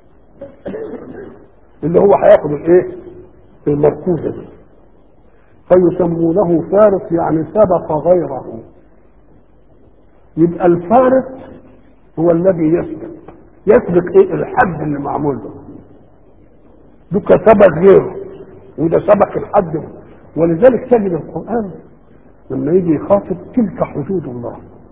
اللي هو هياخد الايه المركوزه دي فيسمونه فارس يعني سبق غيره يبقى الفارس هو الذي يسبق يسبق ايه الحد اللي معمول له دوك سبق غيره وده سبق الحد ولذلك تجد القرآن لما يجي يخاطب تلك حدود الله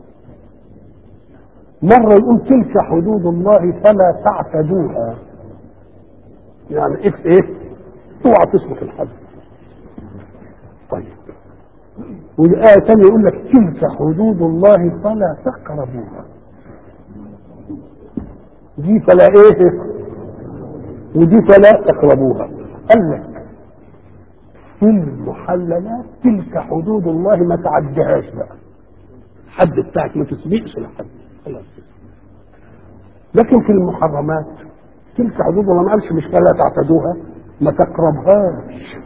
مرة يقول تلك حدود الله فلا تعتدوها يعني ايه ايه اوعى تسبق الحد طيب والآية تانية يقول لك تلك حدود الله فلا تقربوها دي فلا ايه ودي فلا تقربوها قال لك في المحللات تلك حدود الله ما تعدهاش بقى الحد بتاعك ما تسبقش الحد خلاص لكن في المحرمات تلك حدود الله ما قالش مش فلا تعتدوها ما تقربهاش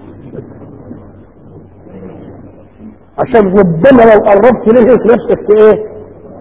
عشان ربما لو قربت ليه في نفسك في ايه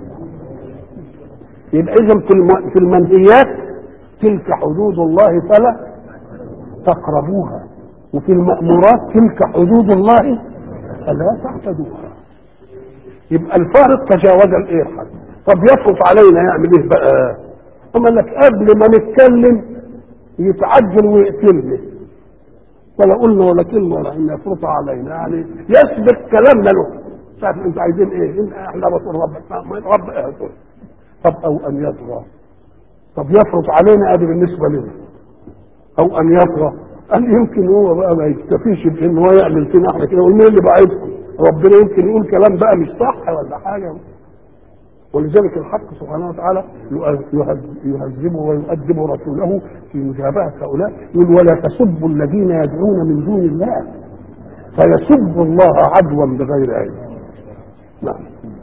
يبقى اذا في الم... في المنهيات تلك حدود الله فلا تقربوها وفي المأمورات تلك حدود الله فلا تعتدوها يبقى الفارق تجاوز الايه حد طب يفرط علينا يعمل ايه بقى قال لك قبل ما نتكلم يتعجل ويقتلني ولا قلنا ولا كلمه ولا ان يفرط علينا يعني يسبق كلامنا له شايف انتوا عايزين ايه؟ إن احنا رسول ربك رب اهدوا طب او ان يطغى طب يفرط علينا ادي بالنسبه لنا او ان يطغى قال يمكن هو بقى ما يكتفيش بان هو يعمل فينا احنا كده ومين اللي بعيدكم؟ ربنا يمكن يقول كلام بقى مش صح ولا حاجه ولذلك الحق سبحانه وتعالى يهذبه ويؤدب رسوله في مجابهة هؤلاء يقول ولا تسبوا الذين يدعون من دون الله فيسبوا الله عدوا بغير علم نعم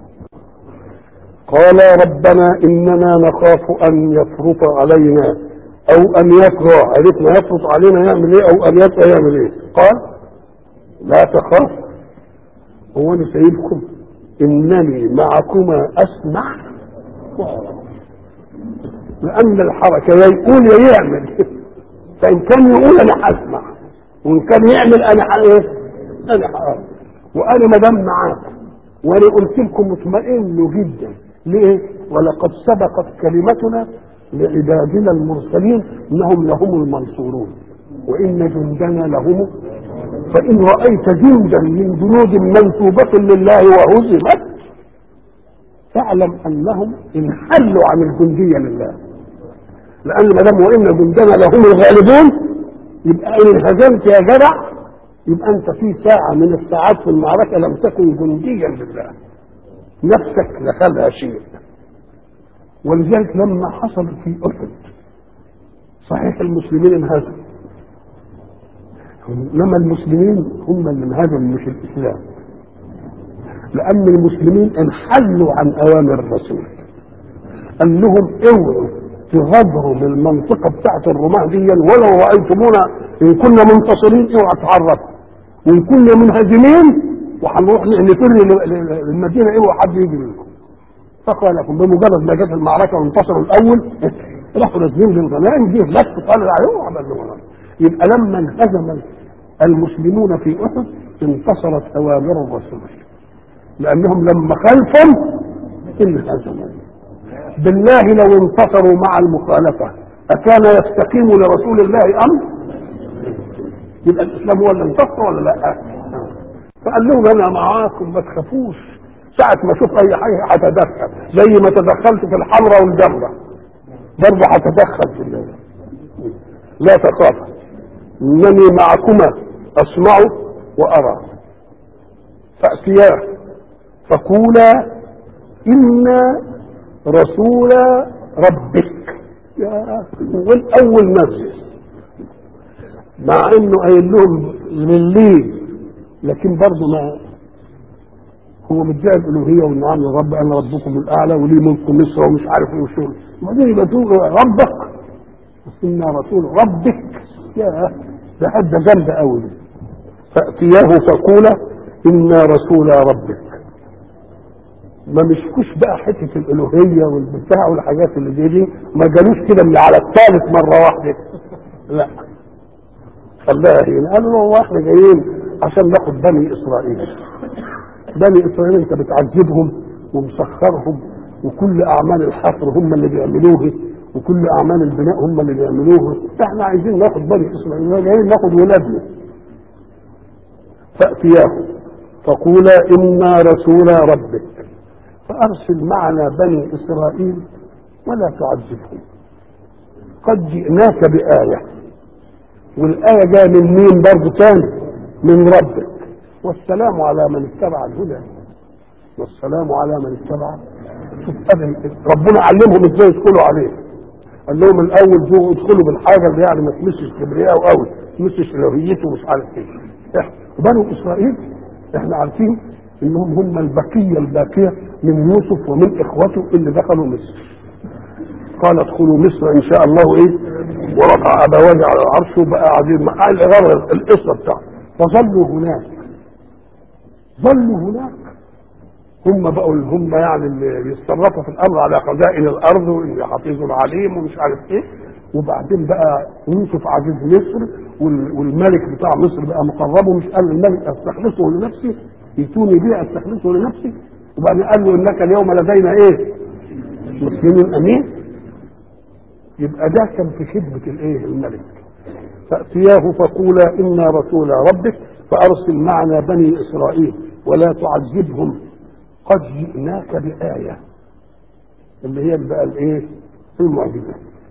قال ربنا إننا نخاف أن يفرط علينا أو أن يطغى عرفنا يفرط علينا يعمل إيه أو أن يطغى يعمل إيه قال لا تخاف هو أنا سيدكم انني معكما اسمع لان الحركه يا يقول يا يعمل فان كان يقول انا هسمع وان كان يعمل انا ايه انا هقرا وانا ما دام معاكم وانا قلت لكم مطمئن جدا ليه ولقد سبقت كلمتنا لعبادنا المرسلين انهم لهم المنصورون وان جندنا لهم فإن رأيت جندا من جنود منسوبة لله وهزمت فاعلم أنهم انحلوا عن الجندية لله لأن ما دام وإن جندنا لهم الغالبون يبقى إن انهزمت يا جدع يبقى انت في ساعة من الساعات في المعركة لم تكن جنديا لله نفسك دخلها شيء ولذلك لما حصل في احد صحيح المسلمين انهزموا انما المسلمين هم اللي انهزموا مش الاسلام لان المسلمين انحلوا عن اوامر الرسول قال لهم اوعوا تغادروا من المنطقه بتاعت الرماه دي ولو رايتمونا ان كنا منتصرين اوعوا تعرفوا وان كنا منهزمين وهنروح نفر للمدينه اوعوا حد يجي منكم فقال لكم بمجرد ما جت المعركه وانتصروا الاول راحوا نازلين للغنائم جه لف قال عليهم وعمل لهم يبقى لما انهزم المسلمون في احد انتصرت اوامر الرسول لانهم لما خلفوا انهزموا بالله لو انتصروا مع المخالفه اكان يستقيم لرسول الله امر يبقى الاسلام هو اللي انتصر ولا لا فقال لهم انا معاكم ما تخافوش ساعة ما اشوف اي حاجة هتدخل زي ما تدخلت في الحمراء والجمرة برضه هتدخل في الليل لا تخافا انني معكما اسمع وارى فاتياه فقولا انا رسول ربك يا والاول نفس مع انه قايل لهم لليل لكن برضه ما هو مدعي الالوهيه وانه عامل رب انا ربكم الاعلى ولي ملك مصر ومش عارف ايه وشغل وبعدين يبقى تقول ربك انا رسول ربك يا ده حد جامده قوي فاتياه فقولا انا رسول ربك ما مسكوش بقى حته الالوهيه والبتاع والحاجات اللي زي دي ما جالوش كده من على الثالث مره واحده لا خلاها هنا قالوا له احنا جايين عشان ناخد بني اسرائيل بني اسرائيل انت بتعذبهم ومسخرهم وكل اعمال الحفر هم اللي بيعملوه وكل اعمال البناء هم اللي بيعملوه احنا عايزين ناخد بني اسرائيل جايين ناخد ولادنا فاتياه فقولا انا رسول ربك فارسل معنا بني اسرائيل ولا تعذبهم قد جئناك بايه والايه جايه من مين برضه تاني من ربك والسلام على من اتبع الهدى والسلام على من اتبع شوف ربنا علمهم ازاي يدخلوا عليه قال لهم الاول جو ادخلوا بالحاجه اللي يعني ما تمسش كبرياء قوي تمسش الوهيته ومش عارف ايه وبنو اسرائيل احنا عارفين انهم هم البقيه الباقيه من يوسف ومن اخوته اللي دخلوا مصر قال ادخلوا مصر ان شاء الله ايه ورفع ابويه على العرش وبقى قاعدين قال القصه بتاعته فظلوا هناك ظلوا هناك هم بقوا هم يعني اللي يتصرفوا في الامر على خزائن الارض واللي حفيظ عليم ومش عارف ايه وبعدين بقى يوسف عزيز مصر والملك بتاع مصر بقى مقربه مش قال للملك استخلصه لنفسي يتوني بيه استخلصه لنفسي وبعدين قال له انك اليوم لدينا ايه؟ مسلم امين يبقى ده كان في خدمه الايه؟ الملك فاتياه فقولا انا رسول ربك فارسل معنا بني اسرائيل ولا تعذبهم قد جئناك بآية اللي هي بقى الايه؟ المعجزة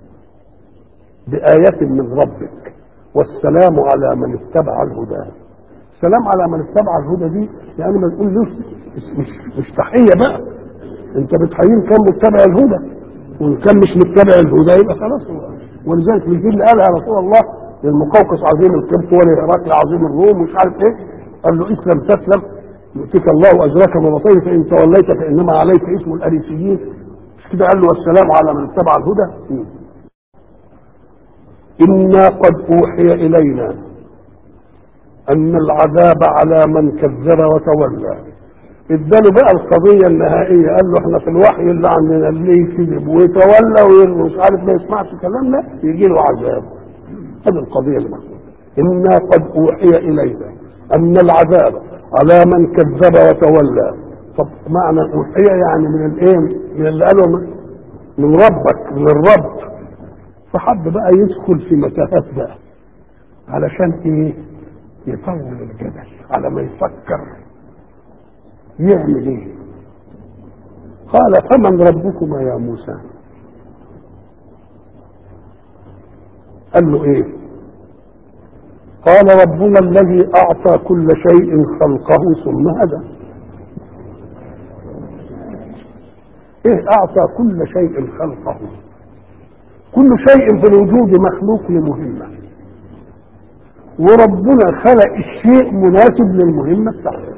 بآية من ربك والسلام على من اتبع الهدى السلام على من اتبع الهدى دي يعني ما تقولوش مش مش تحية بقى انت بتحيين كان متبع الهدى وان كان مش متبع الهدى يبقى خلاص ولذلك من اللي قالها رسول الله للمقوقس عظيم القبط ولهرقل عظيم الروم ومش عارف ايه قال له اسلم تسلم يؤتيك الله اجرك مرتين فان توليت فانما عليك اسم الاريسيين مش كده قال له والسلام على من اتبع الهدى انا قد اوحي الينا ان العذاب على من كذب وتولى اداله بقى القضية النهائية قال له احنا في الوحي اللي عندنا اللي يكذب ويتولى ومش عارف ما يسمعش كلامنا يجي له عذاب هذه القضية المقصودة إنا قد أوحي إلينا أن العذاب على من كذب وتولى طب معنى أوحي يعني من الإيه؟ من اللي قالوا من ربك من الرب فحب بقى يدخل في متاهات بقى علشان إيه؟ يطول الجدل على ما يفكر يعمل إيه؟ قال فمن ربكما يا موسى؟ قال له ايه قال ربنا الذي اعطى كل شيء خلقه ثم هدى ايه اعطى كل شيء خلقه كل شيء في الوجود مخلوق لمهمه وربنا خلق الشيء مناسب للمهمه بتاعته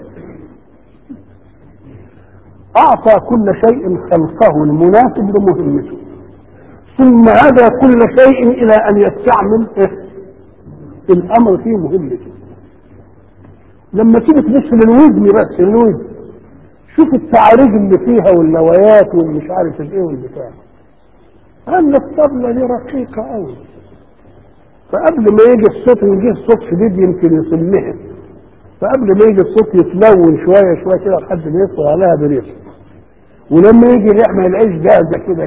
اعطى كل شيء خلقه المناسب لمهمته ثم هدى كل شيء الى ان يستعمل إيه؟ الامر في مهمته لما تيجي تبص للودن بس الودن شوف التعاريج اللي فيها والنوايات والمش عارف الايه والبتاع ان الطبلة دي رقيقة قوي فقبل ما يجي الصوت يجي الصوت شديد يمكن يسمها فقبل ما يجي الصوت يتلون شوية شوية كده لحد ما يطلع عليها بريق ولما يجي الريح ما يلاقيش جاهزة كده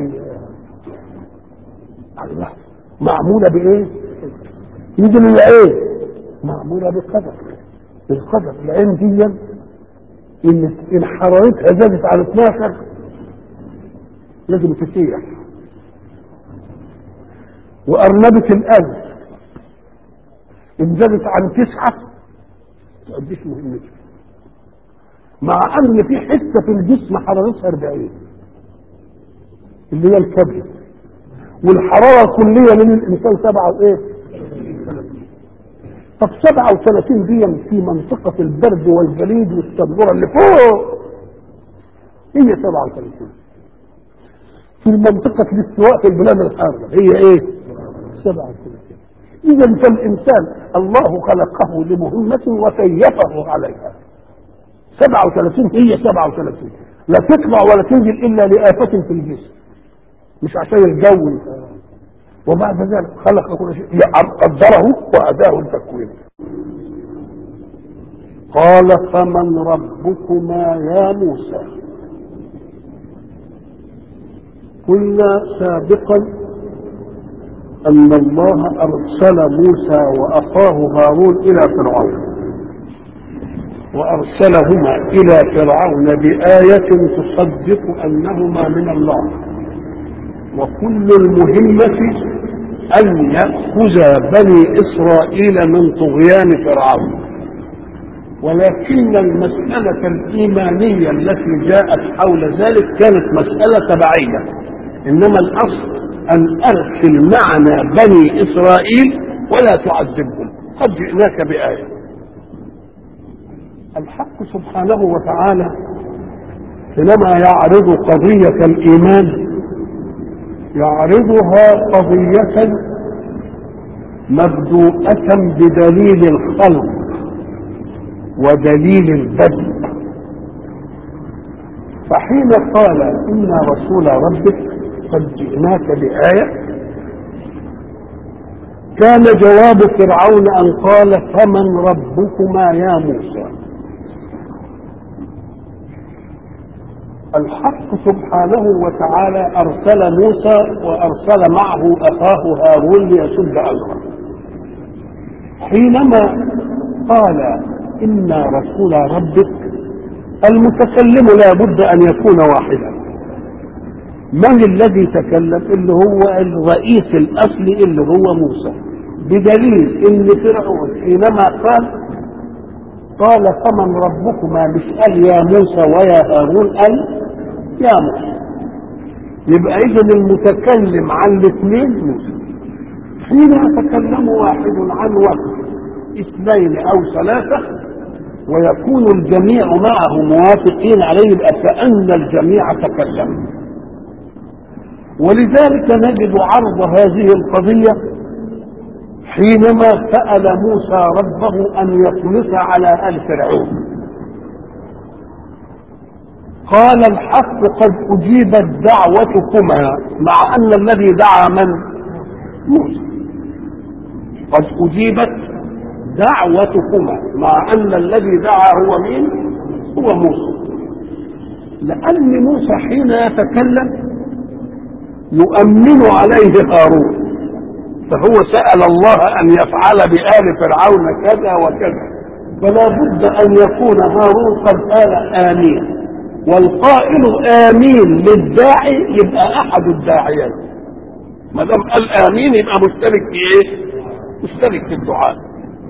الله معمولة بإيه؟ يجي للعين معمولة بقدر بالقدر العين دي ان ان حرارتها زادت على 12 لازم تسيح وارنبة القلب ان زادت عن تسعة تؤديش مهمتها مع ان في حتة في الجسم حرارتها 40 اللي هي الكبد والحرارة الكلية من الانسان سبعة وايه طب 37 دي في منطقة البرد والجليد والتنبورة اللي فوق هي 37 في منطقة الاستواء في البلاد الحارة هي ايه 37 إذا فالإنسان الله خلقه لمهمة وكيفه عليها 37 هي 37 لا تطلع ولا تنزل إلا لآفة في الجسم مش عشان الجو وبعد ذلك خلق كل شيء قدره وأداه التكوين قال فمن ربكما يا موسى قلنا سابقا أن الله أرسل موسى وأخاه هارون إلى فرعون وأرسلهما إلى فرعون بآية تصدق أنهما من الله وكل المهمة أن يأخذ بني إسرائيل من طغيان فرعون ولكن المسألة الإيمانية التي جاءت حول ذلك كانت مسألة تبعية إنما الأصل أن أرسل معنا بني إسرائيل ولا تعذبهم قد جئناك بآية الحق سبحانه وتعالى حينما يعرض قضية الإيمان يعرضها قضية مبدوءة بدليل الخلق ودليل البدء فحين قال إن رسول ربك قد جئناك بآية كان جواب فرعون أن قال فمن ربكما يا موسى الحق سبحانه وتعالى أرسل موسى وأرسل معه أخاه هارون ليسد أمره حينما قال إنا رسول ربك المتكلم لا بد أن يكون واحدا من الذي تكلم اللي هو الرئيس الأصلي اللي هو موسى بدليل ان فرعون حينما قال قال فمن ربكما مش قال يا موسى ويا هارون قال يا موسى يبقى اذا المتكلم عن الاثنين موسى حين يتكلم واحد عن وقت اثنين او ثلاثه ويكون الجميع معه موافقين عليه يبقى كان الجميع تكلم ولذلك نجد عرض هذه القضيه حينما سأل موسى ربه أن يطلق على آل فرعون قال الحق قد أجيبت دعوتكما مع أن الذي دعا من موسى قد أجيبت دعوتكما مع أن الذي دعا هو مين هو موسى لأن موسى حين يتكلم يؤمن عليه هارون فهو سأل الله أن يفعل بآل فرعون كذا وكذا فلا بد أن يكون هارون قد قال آمين والقائل آمين للداعي يبقى أحد الداعيين ما دام قال آمين يبقى مشترك في إيه؟ مشترك في الدعاء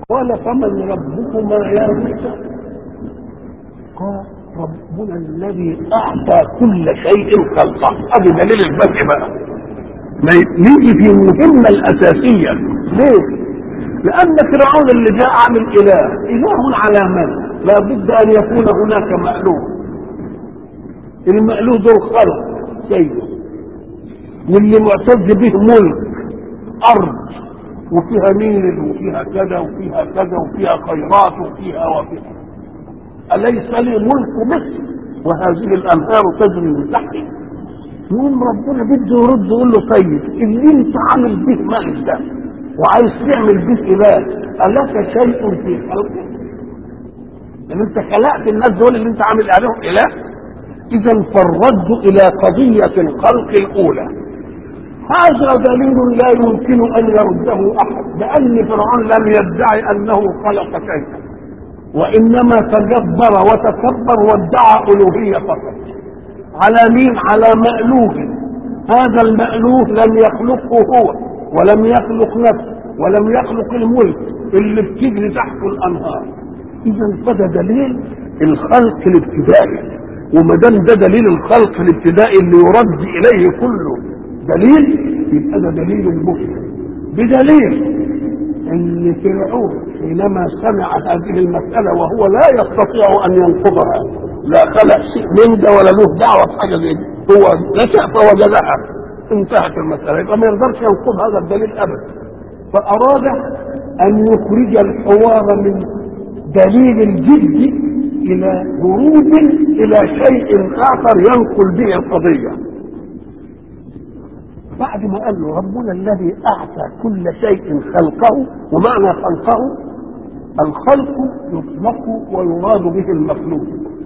قال فمن ربكما يا موسى قال ربنا الذي اعطى كل شيء خلقه ادي دليل البدء بقى ما نيجي في المهمه الاساسيه ليه؟ لان فرعون اللي جاء عامل اله اله على من؟ لابد ان يكون هناك مألوه المألوه دول خلق سيد واللي معتز به ملك ارض وفيها نيل وفيها كذا وفيها كذا وفيها خيرات وفيها وفيها أليس لي ملك مصر وهذه الأنهار تجري من تحتي يقوم ربنا بده يرد يقول له طيب اللي انت عامل به ملك ده وعايز تعمل به اله ألك شيء في خلقه؟ ان انت خلقت الناس دول اللي انت عامل عليهم اله اذا فالرد الى قضية الخلق الاولى هذا دليل لا يمكن ان يرده احد لان فرعون لم يدعي انه خلق شيئا وانما تجبر وتكبر وادعى الوهيه فقط على مين على مألوه هذا المألوه لم يخلقه هو ولم يخلق نفسه ولم يخلق الملك اللي بتجري تحته الانهار اذا فده دليل الخلق الابتدائي وما دام ده دليل الخلق الابتدائي اللي يرد اليه كله دليل يبقى ده دليل مفهم بدليل ان فرعون حينما سمع هذه المسألة وهو لا يستطيع ان ينقضها لا خلق شيء من ده ولا له دعوة بحاجة زي دي هو نشأ فوجدها انتهت المسألة يبقى ما يقدرش ينقض هذا الدليل ابدا فاراد ان يخرج الحوار من دليل الجد الى هروب الى شيء اخر ينقل به القضيه بعد ما قال له ربنا الذي اعطى كل شيء خلقه ومعنى خلقه الخلق يطلق ويراد به المخلوق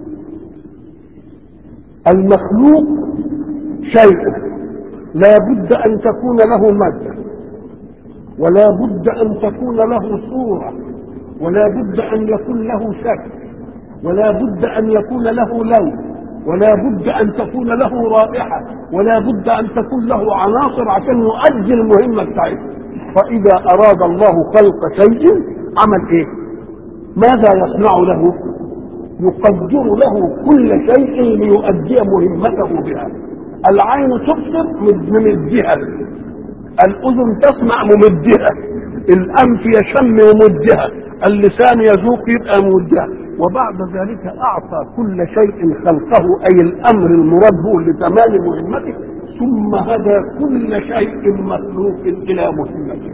المخلوق شيء لا بد ان تكون له ماده ولا بد ان تكون له صوره ولا بد ان يكون له شكل ولا بد ان يكون له لون ولا بد ان تكون له رائحه ولا بد ان تكون له عناصر عشان يؤدي المهمه بتاعته فاذا اراد الله خلق شيء عمل ايه ماذا يصنع له يقدر له كل شيء ليؤدي مهمته بها العين تبصر ممدها الاذن تسمع ممدها الانف يشم ممدها اللسان يذوق يبقى ممدها وبعد ذلك اعطى كل شيء خلقه اي الامر المراد به لتمام مهمته ثم هدى كل شيء مخلوق الى مهمته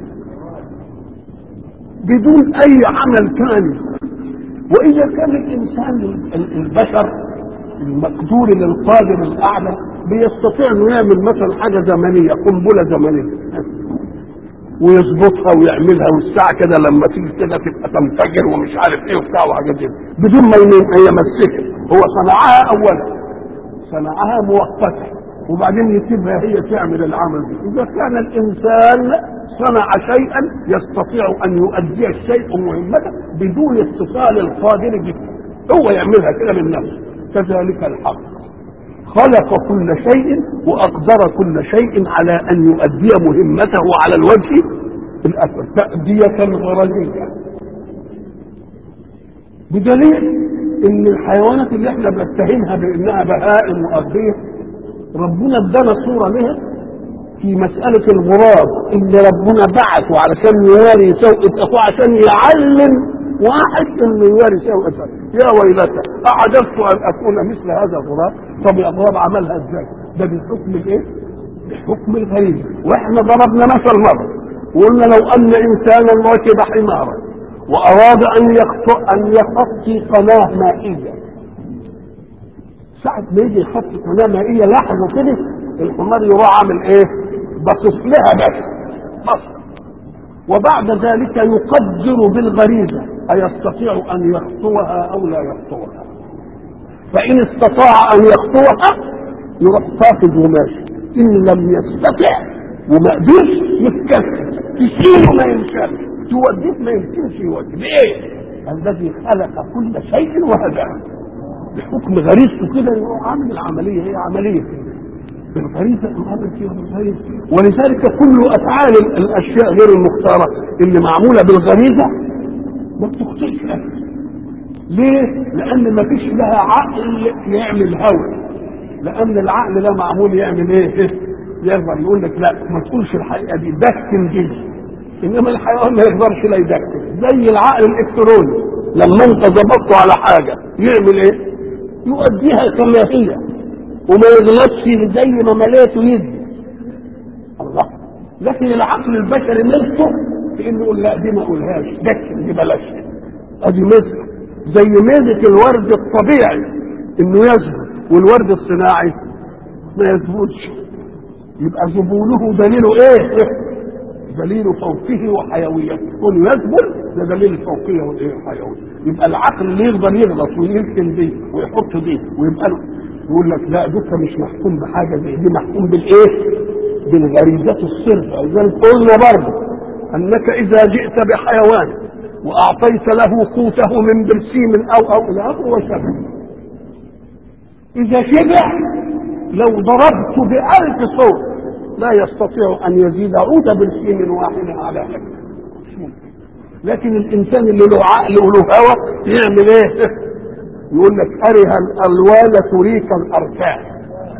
بدون اي عمل ثاني واذا كان الانسان البشر المقدور للقادر الاعلى بيستطيع انه يعمل مثلا حاجه زمنيه قنبله زمنيه ويظبطها ويعملها والساعه كده لما تيجي كده تبقى تنفجر ومش عارف ايه وبتاع وحاجات كده بدون ما يمسكها هو صنعها اولا صنعها مؤقتا وبعدين يسيبها هي تعمل العمل ده اذا كان الانسان صنع شيئا يستطيع ان يؤدي الشيء مهمته بدون اتصال القادر به هو يعملها كده من نفسه كذلك الحق خلق كل شيء واقدر كل شيء على ان يؤدي مهمته على الوجه الاكبر تأدية غرزية بدليل ان الحيوانات اللي احنا بنتهمها بانها بهائم وارضيه ربنا ادانا صوره لها في مسألة الغراب اللي ربنا بعثه علشان يواري سوءة أخوه عشان يعلم واحد انه يواري سوءة يا ويلتى أعجزت أن أكون مثل هذا الغراب طب الغراب عملها ازاي؟ ده بحكم الايه؟ بحكم الغريزة واحنا ضربنا مثل مرة وقلنا لو أن إنسانا ركب حمارا وأراد أن يخطئ أن يخطي قناة مائية ساعة ما يجي يخطي قناة مائية لاحظوا كده الحمار يروح عامل ايه؟ بصص لها بس بص وبعد ذلك يقدر بالغريزة أيستطيع أن يخطوها أو لا يخطوها فإن استطاع أن يخطوها يروح فاقد وماشي إن لم يستطع وما قدرش يتكلم تشيله ما يمشيش توديه ما يمكنش يوديه ليه؟ الذي خلق كل شيء وهداه بحكم غريزته كده يروح عامل العملية هي عملية كده بالغريزة الأمر فيها بالغريزة ولذلك كل أفعال الأشياء غير المختارة اللي معمولة بالغريزة ما بتخطئش ابدا ليه؟ لأن ما فيش لها عقل يعمل هوى لأن العقل ده معمول يعمل إيه؟ يقدر يقول لك لا ما تقولش الحقيقة دي دكن دي إنما الحيوان ما يقدرش لا يدكن زي العقل الإلكتروني لما أنت ظبطته على حاجة يعمل إيه؟ يؤديها كما هي وما يغلطش زي ما ملاته يدي الله لكن العقل البشري ملكه في انه يقول لا دي ما اقولهاش دكن دي بلاش ادي مثل زي ميزه الورد الطبيعي انه يزهر والورد الصناعي ما يزهرش يبقى زبونه دليله ايه؟ دليل فوقه وحيويته كون يزبل ده دليل الفوقيه والايه الحيويه يبقى العقل اللي يقدر يغلط ويمكن دي ويحط دي ويبقى له يقول لك لا دوكا مش محكوم بحاجه زي دي محكوم بالايه؟ بالغريزات الصرف ولذلك قلنا برضه انك اذا جئت بحيوان واعطيت له قوته من برسيم او او الى اخره وشبه اذا شبع لو ضربت بألف صوت لا يستطيع ان يزيد عود برسيم واحد على اكل لكن الانسان اللي له عقل وله هوى يعمل ايه؟ يقول لك أره الألوان تريك الأركان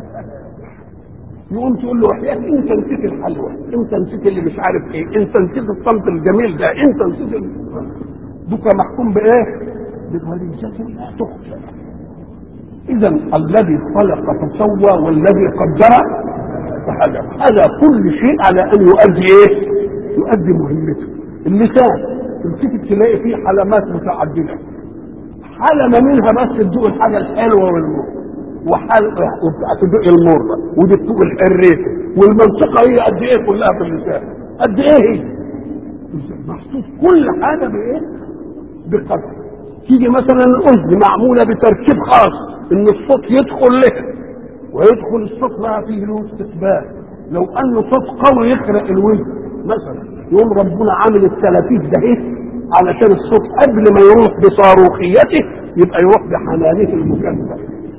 يقوم تقول له يا أخي أنت نسيت الحلوى أنت نسيت اللي مش عارف إيه أنت نسيت الصمت الجميل ده أنت نسيت ال... دوكا محكوم بإيه؟ بغريزة لا تخفى إذا الذي خلق فسوى والذي قدر فهدى هذا كل شيء على أن يؤدي إيه؟ يؤدي مهمته اللسان تمسك تلاقي فيه حلمات متعددة حلمة منها بس تدوق الحاجة الحلوة والمر وحل تدوق المرة ودي تدوق الريفة والمنطقة هي قد ايه كلها في اللسان قد ايه هي محسوس كل حاجة بايه بقدر تيجي مثلا الاذن معمولة بتركيب خاص ان الصوت يدخل له ويدخل الصوت بقى فيه له استقبال لو انه صوت قوي يخرق الودن مثلا يقوم ربنا عامل التلافيف ده ايه علشان الصوت قبل ما يروح بصاروخيته يبقى يروح بحنانه المكبر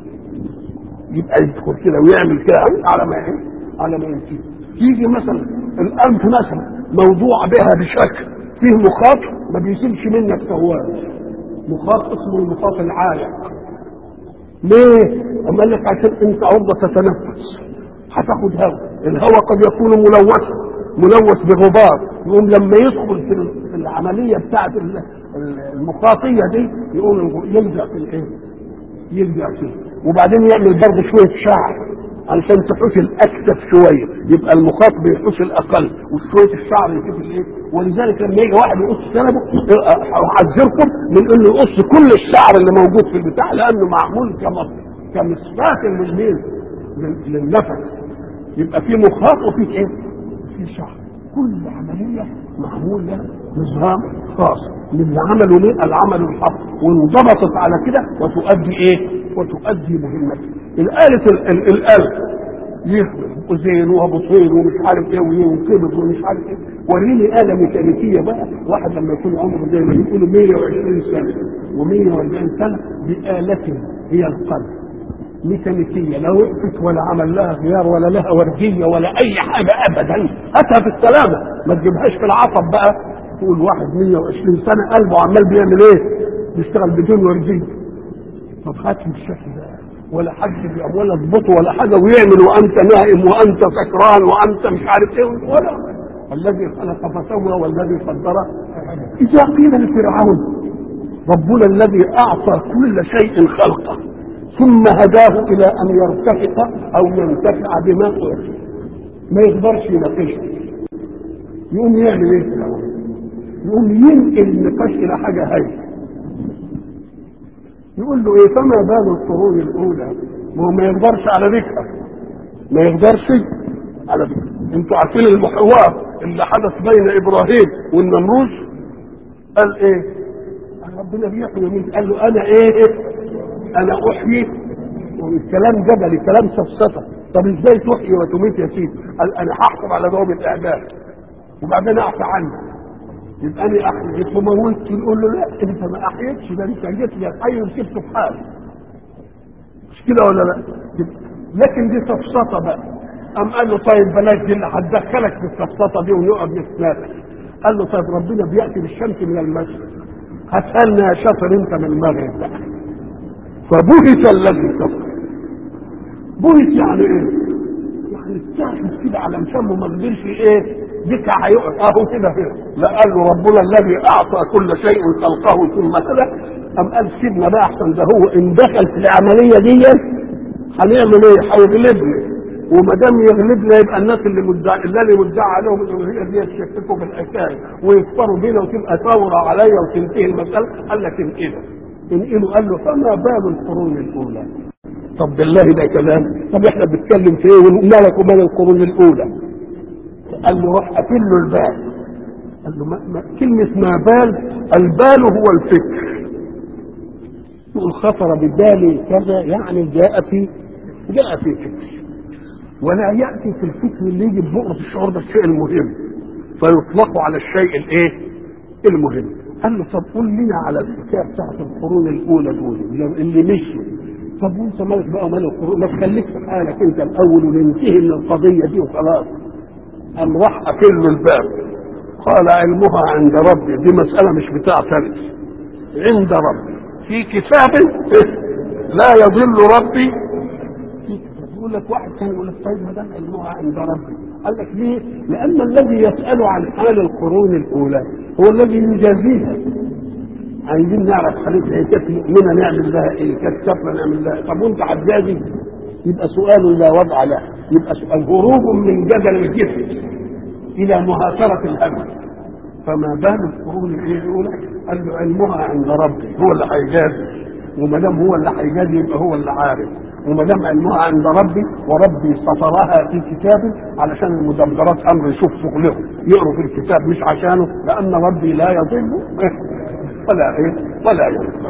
يبقى يدخل كده ويعمل كده على ما ايه على ما يمشي يجي مثلا الانف مثلا موضوع بها بشكل فيه مخاط ما بيسيبش منك سواد مخاط اسمه المخاط العالق ليه؟ اما قال لك عشان انت عرضه تتنفس هتاخد هواء الهواء قد يكون ملوثا ملوث بغبار يقوم لما يدخل في في العمليه بتاعت المخاطيه دي يقوم يلزق في الايه؟ يلزق فيه وبعدين يعمل برضه شويه شعر علشان تحوش الاكتف شويه يبقى المخاط بيحوش الاقل وشويه الشعر يشوف الايه ولذلك لما يجي واحد يقص ثنبه احذركم من انه يقص كل الشعر اللي موجود في البتاع لانه معمول كمصفاة للميل للنفس يبقى في مخاط وفي ايه؟ في شعر كل عملية معمول لها نظام خاص للي عملوا ليه العمل الحق وانضبطت على كده وتؤدي ايه وتؤدي مهمتها الآلة الآلة يخبر أذين وبطين ومش عارف ايه وينقبض ومش عارف ايه وريني آلة ميكانيكية بقى واحد لما يكون عمره زي ما يقولوا 120 سنة و140 سنة بآلة هي القلب ميكانيكية لا وقفت ولا عمل لها غيار ولا لها وردية ولا أي حاجة أبدا هاتها في السلامة ما تجيبهاش في العصب بقى تقول واحد 120 سنة قلبه عمال بيعمل إيه؟ بيشتغل بدون وردية ما تخافش بالشكل ده ولا حد ولا تضبطه ولا حاجة ويعمل وأنت نائم وأنت سكران وأنت مش عارف إيه ولا الذي خلق فسوى والذي قدر إذا قيل لفرعون ربنا الذي أعطى كل شيء خلقه ثم هداه الى ان يرتفق او ينتفع بما اعطي ما يقدرش يناقشه يقوم يعمل ايه يقوم ينقل النقاش الى حاجه هاي يقول له ايه فما بال القرون الاولى ما هو ما يقدرش على ذكر ما يقدرش على ذكر انتوا عارفين المحور اللي حدث بين ابراهيم والنمروز قال ايه قال ربنا بيحيي مين قال له انا ايه انا احيي والكلام جبلي كلام سفسطه طب ازاي تحيي وتميت يا سيدي قال انا هحكم على دوام الاعدام وبعدين اعفى عنه يبقى انا احييت وما قلت نقول له لا انت ما احييتش ده انت جيت لي الحي وسبته في حاله مش كده ولا لا لكن دي سفسطه بقى قام قال له طيب بلاش دي اللي هتدخلك في السفسطه دي ونقعد نتناقش قال له طيب ربنا بياتي بالشمس من المشرق هاتها لنا يا شاطر انت من المغرب بقى فبهت الذي كفر بهت يعني ايه؟ يعني استعجل كده على مسمى ما قدرش ايه؟ ديك هيقع اهو كده كده لا قال له ربنا الذي اعطى كل شيء خلقه ثم هدى ام قال سيبنا بقى احسن ده هو ان دخل في العمليه دي هنعمل ايه؟ هيغلبنا وما دام يغلبنا يبقى الناس اللي مدعي اللي مدعي عليهم الالوهيه دي يشككوا في الحكايه ويكفروا بينا وتبقى ثوره عليا وتنتهي المساله قال لك انقله انقله قال له فما بال القرون الاولى طب بالله ده كلام طب احنا بنتكلم في ايه وما لك ومال القرون الاولى قال له روح قتل له البال قال له ما ما كلمه ما بال البال هو الفكر يقول خطر ببالي كذا يعني جاء في جاء في فكر ولا ياتي في الفكر اللي يجي بنقطه الشعور ده الشيء المهم فيطلق على الشيء الايه؟ المهم قال له طب قول لنا على الحكايه بتاعت القرون الاولى دول اللي مشوا طب وانت مالك بقى ومال القرون ما تخليك في حالك انت الاول وننتهي من القضيه دي وخلاص قام راح قافل له الباب قال علمها عند ربي دي مساله مش بتاعتي عند ربي في كتاب لا يضل ربي يقول لك واحد كان يقول لك طيب ما دام علمها عند ربي قال لك ليه؟ لأن الذي يسأل عن حال القرون الأولى هو الذي يجازيها عايزين نعرف حالتها هي كانت مؤمنة نعمل لها ايه؟ كانت كافرة نعمل لها طب وأنت هتجازي؟ يبقى سؤال لا وضع له يبقى سؤال هروب من جدل الجسم إلى مهاترة الهم فما بال القرون الأولى؟ قال له علمها عند ربي هو اللي هيجازي وما دام هو اللي هيجازي يبقى هو اللي عارف وما دام علمها عند ربي وربي سطرها في كتابه علشان المدبرات امر يشوف شغلهم يقروا في الكتاب مش عشانه لان ربي لا يضل ولا ايه ولا ينسى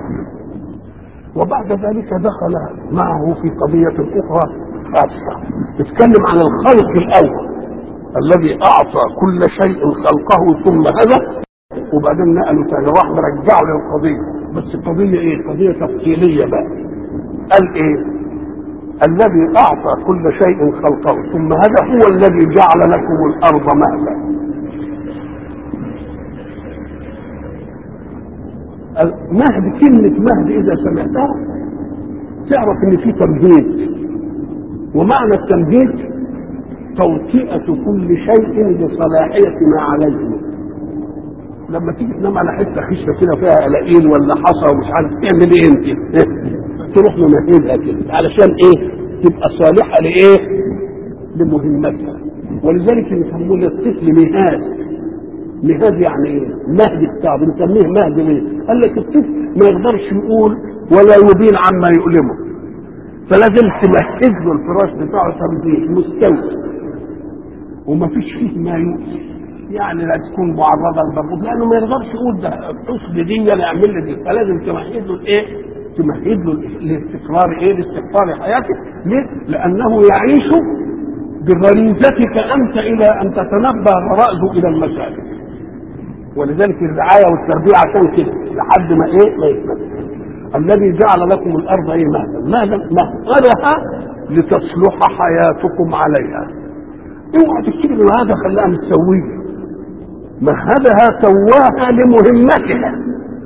وبعد ذلك دخل معه في قضية أخرى خاصة يتكلم عن الخلق الأول الذي أعطى كل شيء خلقه ثم هدى وبعدين نقلوا تاني راح مرجعه للقضية بس القضية إيه؟ قضية تفصيلية بقى قال إيه؟ الذي أعطى كل شيء خلقه ثم هذا هو الذي جعل لكم الأرض مهدا مهد كلمة مهد إذا سمعتها تعرف إن في تمهيد ومعنى التمهيد توطئة كل شيء بصلاحية ما عليه لما تيجي تنام على حته خشه كده فيها قلاقيل ولا حصى ومش عارف تعمل ايه انت؟ تروح ممهدها كده علشان ايه؟ تبقى صالحه لايه؟ لمهمتها ولذلك يسموه للطفل مهاد مهاد يعني ايه؟ مهد بتاعه بنسميه مهد ليه؟ قال لك الطفل ما يقدرش يقول ولا يبين عما يؤلمه فلازم تمهد له الفراش بتاعه تمهيد مستوي وما فيش فيه ما يؤذي يعني لا تكون معرضه للبرود لانه ما يقدرش يقول ده الطفل دي انا اعمل لي دي فلازم تمهد له الايه؟ تمهد له لاستقرار ايه؟ لاستقرار حياته ليه؟ لانه يعيش بغريزتك انت الى ان تتنبه غرائزه الى المساجد ولذلك الرعايه والتربيه عشان كده لحد ما ايه؟ ما يثبت الذي جعل لكم الارض ايه مهدا مهدا مهدها لتصلح حياتكم عليها اوعى تفتكر ان هذا خلاها متسويه مهدها سواها لمهمتها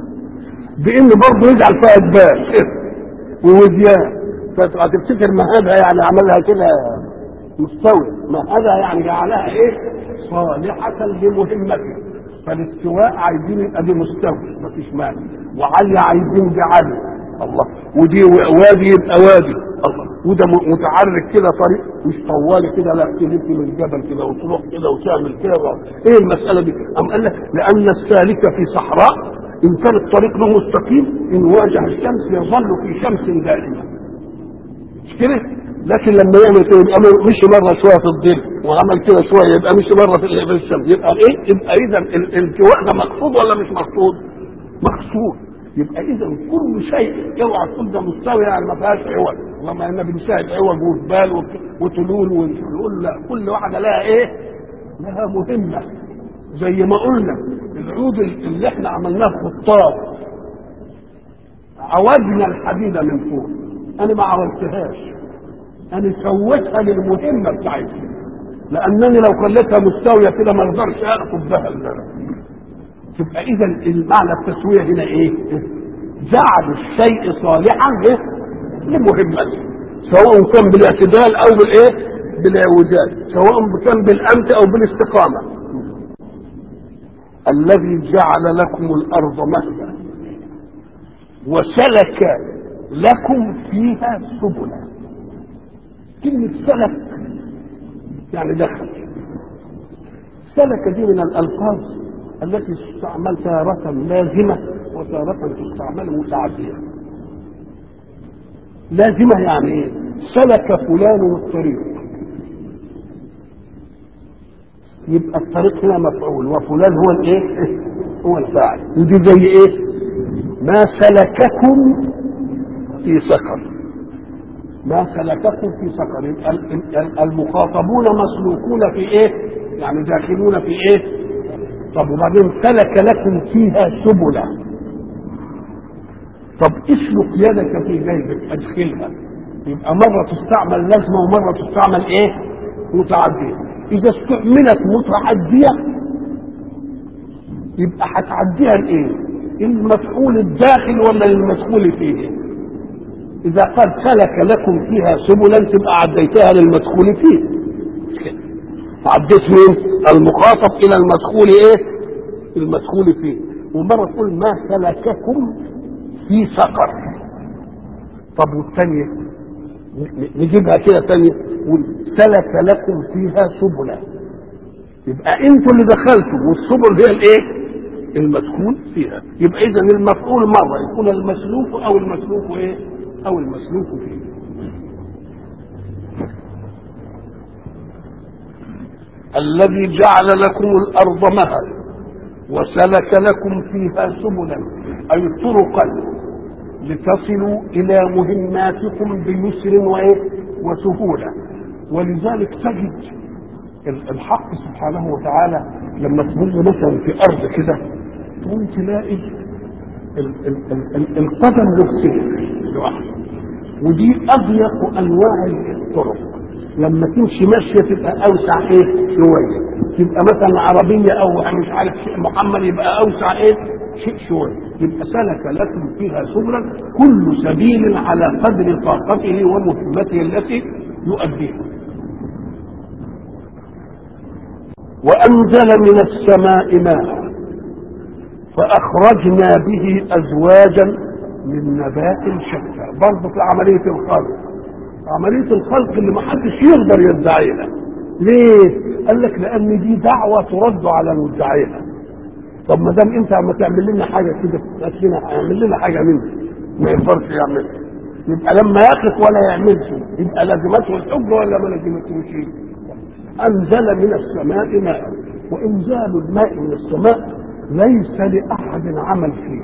بان برضه يجعل فيها اجبال ووديان فتفتكر مهدها يعني عملها كده مستوي مهدها يعني جعلها ايه صالحة لمهمتها فالاستواء عايزين يبقى دي مستوي مفيش مانع وعلي عايزين دي علي الله ودي وادي يبقى وادي الله وده متعرج كده طريق مش طوالي كده لا تلف من الجبل كده وتروح كده وتعمل كده ايه المساله دي؟ قام قال لك لان السالك في صحراء ان كان الطريق له مستقيم ان واجه الشمس يظل في شمس دائمه مش كده؟ لكن لما يعمل كده يبقى مشي مره شويه في الظل وعمل كده شويه يبقى مشي مره في الشمس يبقى ايه؟ يبقى اذا الالتواء ده مقصود ولا مش مقصود؟ مقصود يبقى اذا كل شيء اوعى تقول ده مستوي يعني ما فيهاش عوج اللهم انا بنساعد عوج وجبال وتلول ونقول لا كل واحده لها ايه؟ لها مهمه زي ما قلنا العود اللي احنا عملناه في الطار عوجنا الحديده من فوق انا ما عملتهاش انا سويتها للمهمه بتاعتي لانني لو خليتها مستويه كده ما اقدرش اخد بها تبقى اذا المعنى التسويه هنا ايه؟ جعل الشيء صالحا إيه؟ لمهمته سواء كان بالاعتدال او بالايه؟ بالاعوجاج سواء كان بالامس او بالاستقامه الذي جعل لكم الارض مهدا وسلك لكم فيها سبلا كلمة سلك يعني دخل سلك دي من الألفاظ التي تستعمل تارة لازمة وتارة تستعمل متعدية لازمة يعني ايه سلك فلان الطريق يبقى الطريق هنا مفعول وفلان هو الايه هو الفاعل ودي زي ايه ما سلككم في سقر ما سلككم في سقر يبقى المخاطبون مسلوكون في ايه يعني داخلون في ايه طب وبعدين سلك لكم فيها سبلا طب اسلك يدك في جيبك ادخلها يبقى مرة تستعمل لازمة ومرة تستعمل ايه متعدية إذا استعملت متعدية يبقى هتعديها لإيه؟ المفعول الداخل ولا المدخول فيه؟ إذا قال سلك لكم فيها سبلا تبقى عديتها للمدخول فيه. عديت مين؟ المخاطب إلى المدخول إيه؟ المدخول فيه. ومرة تقول ما سلككم في سقر. طب والثانية نجيبها كده ثانية سلك لكم فيها سبلا يبقى انتوا اللي دخلتوا والسبل هي الايه المدخول فيها يبقى اذا المفعول مره يكون المسلوك او المسلوك ايه او المسلوك فيه الذي جعل لكم الارض مهدا وسلك لكم فيها سبلا اي طرقا لتصلوا الى مهماتكم بيسر وايه وسهوله ولذلك تجد الحق سبحانه وتعالى لما تمر مثلا في ارض كده تقوم تلاقي ال ال ال القدم له سلك لوحده ودي اضيق انواع الطرق لما تمشي ماشيه تبقى اوسع ايه شويه تبقى مثلا عربيه او مش عارف شيء محمل يبقى اوسع ايه شيء شويه يبقى سلك لكم فيها سبلا كل سبيل على قدر طاقته ومهمته التي يؤديها وأنزل من السماء ماء فأخرجنا به أزواجا من نبات شتى برضه في عملية الخلق عملية الخلق اللي ما حدش يقدر يدعيها ليه؟ قال لك لأن دي دعوة ترد على مدعيها طب ما دام انت عم تعمل لنا حاجه كده لنا اعمل لنا حاجه منه ما يقدرش يعملها يبقى لما يخلق ولا يعملش يبقى لازمته الحجه ولا ما لازمتهوش انزل من السماء ماء وانزال الماء من السماء ليس لاحد عمل فيه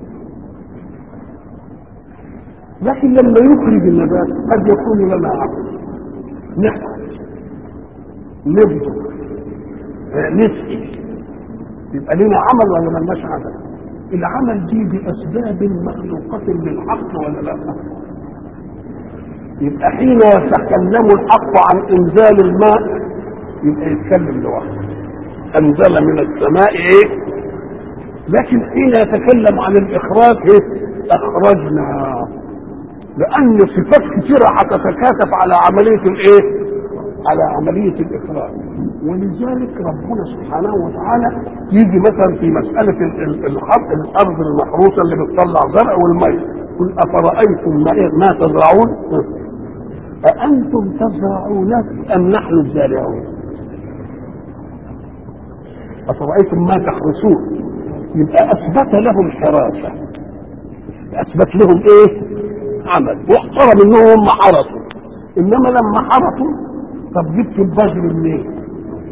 لكن لما يخرج النبات قد يكون لنا عمل نحن نبذر نسقي يبقى لنا عمل ولا ملناش عمل العمل دي باسباب مخلوقه للحق ولا لا يبقى حين يتكلم الحق عن انزال الماء يبقى يتكلم لوحده انزل من السماء ايه لكن حين يتكلم عن الاخراج ايه اخرجنا لان صفات كثيره هتتكاتف على عمليه الايه على عمليه الاخراج ولذلك ربنا سبحانه وتعالى يجي مثلا في مسألة الحرب الأرض المحروسة اللي بتطلع زرع والمية قل أفرأيتم ما تزرعون أأنتم تزرعونه أم نحن الزارعون أفرأيتم ما تحرسون يبقى أثبت لهم حراسة أثبت لهم إيه؟ عمل واحترم إنهم هم حرسوا إنما لما حرسوا طب جبت البذر منين؟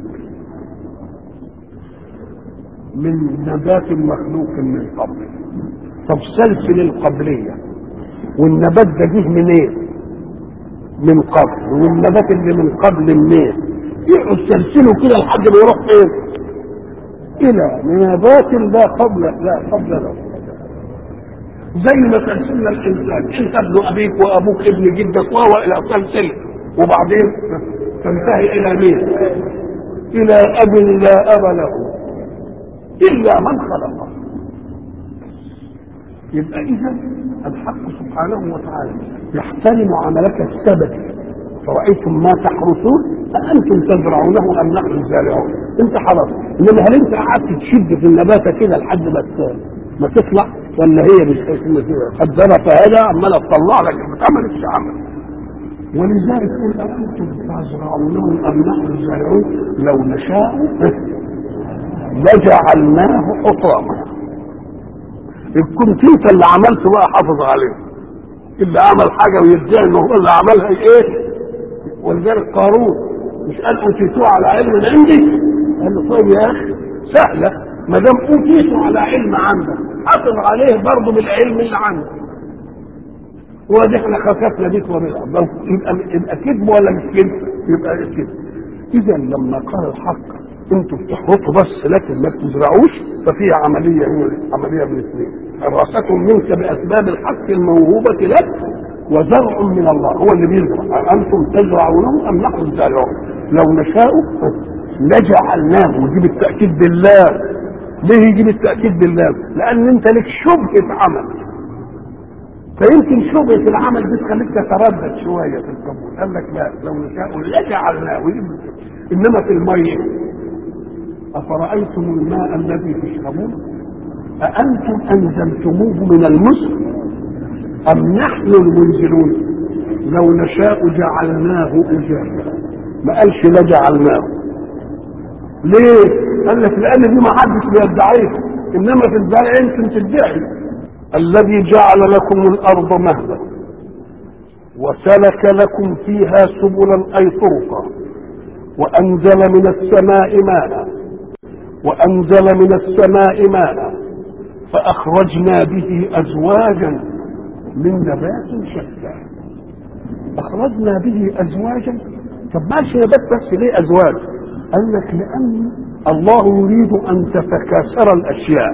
من نبات مخلوق من قبل طب سلسل القبلية والنبات ده جه منين؟ من قبل والنبات اللي من قبل منين؟ يقعد سلسله كده لحد ما يروح فين؟ إلى نبات لا قبل لا قبل له زي ما سلسلنا الإنسان أنت ابن أبيك وأبوك ابن جدك وهو إلى سلسلة وبعدين تنتهي إلى مين؟ إلى أب لا أب له الا من خلقه يبقى اذا الحق سبحانه وتعالى يحترم عملك السبب فرأيتم ما تحرثون أأنتم تزرعونه أم نحن الزارعون؟ أنت حرث، إنما هل أنت قعدت تشد في النباتة كده لحد ما ما تطلع ولا هي مش قدرها فهذا عمالة تطلع لك ما تعملش عمل. ولذلك قل أأنتم تزرعونه أم نحن الزارعون؟ لو نشاء لجعلناه حطاما. إن كنت أنت اللي عملته بقى حافظ عليه. اللي عمل حاجة ويدعي إنه هو اللي عملها إيه؟ ولذلك قارون مش قال اوتيتوه على علم عندي قال له طيب يا اخي سهله ما دام اوتيته على علم عندك حافظ عليه برضه بالعلم اللي عندك وادي احنا خسفنا بيك وبالارض يبقى يبقى كذب ولا مش كذب؟ يبقى كذب اذا لما قال الحق انتوا بتحرطوا بس لكن ما بتزرعوش ففيها عمليه عمليه من اثنين حراسة منك باسباب الحق الموهوبه لك وزرع من الله هو اللي بيزرع انتم تزرعونه ام نحن الزارعون لو نشاء لجعلناه ويجيب التاكيد بالله ليه يجيب التاكيد بالله لان انت لك شبهه عمل فيمكن شبهه العمل دي تخليك تتردد شويه في القبول قال لك لا لو نشاء لجعلناه انما في الميه افرايتم الماء الذي تشربون أأنتم أنزلتموه من المسك أم نحن المنزلون لو نشاء جعلناه أجاجا ما قالش لا جعلناه ليه؟ قال لك لأن دي ما حدش بيدعيها إنما في الزرع يمكن تدعي الذي جعل لكم الأرض مهدا وسلك لكم فيها سبلا أي طرقا وأنزل من السماء ماء وأنزل من السماء ماء فأخرجنا به أزواجا من نبات شتى اخرجنا به ازواجا طب ماشي نبات بس ليه ازواج قال لك لان الله يريد ان تتكاثر الاشياء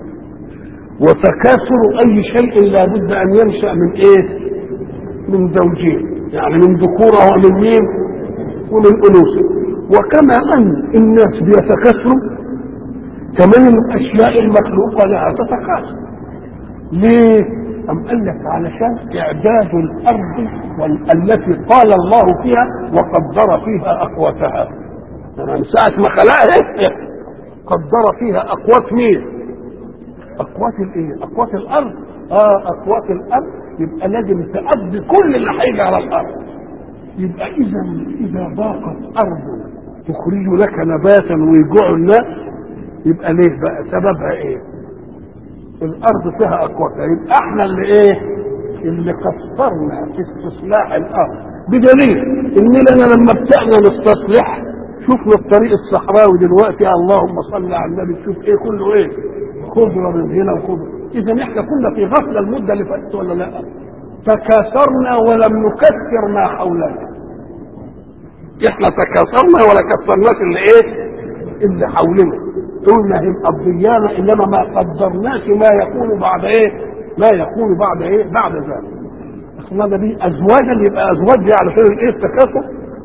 وتكاثر اي شيء لابد ان ينشا من ايه من زوجين يعني من ذكوره ومن مين ومن انوثه وكما ان الناس بيتكاثروا كمان الاشياء المخلوقه لها تتكاثر ليه أم قال لك علشان إعداد الأرض التي قال الله فيها وقدر فيها أقواتها من ساعة ما خلقها قدر فيها أقوات مين؟ أقوات الإيه؟ أقوات الأرض آه أقوات الأرض يبقى لازم تأدي كل اللي هيجي على الأرض يبقى إذا إذا ضاقت أرض تخرج لك نباتا ويجوع الناس يبقى ليه بقى سببها إيه؟ الارض فيها اقواتها يبقى احنا اللي ايه اللي قصرنا في استصلاح الارض بدليل اننا لما ابتدأنا نستصلح شفنا الطريق الصحراوي دلوقتي اللهم صل على النبي تشوف ايه كله ايه خضره من هنا وخضره اذا احنا كنا في غفله المده اللي فاتت ولا لا تكاثرنا ولم نكثر ما حولنا احنا تكاثرنا ولا كثرناش اللي ايه اللي حولنا قلنا هم قضيانا انما ما قدرناش ما يكون بعد ايه ما يكون بعد ايه بعد ذلك اخلانا به ازواجا يبقى ازواج يعني عشان الايه التكاثر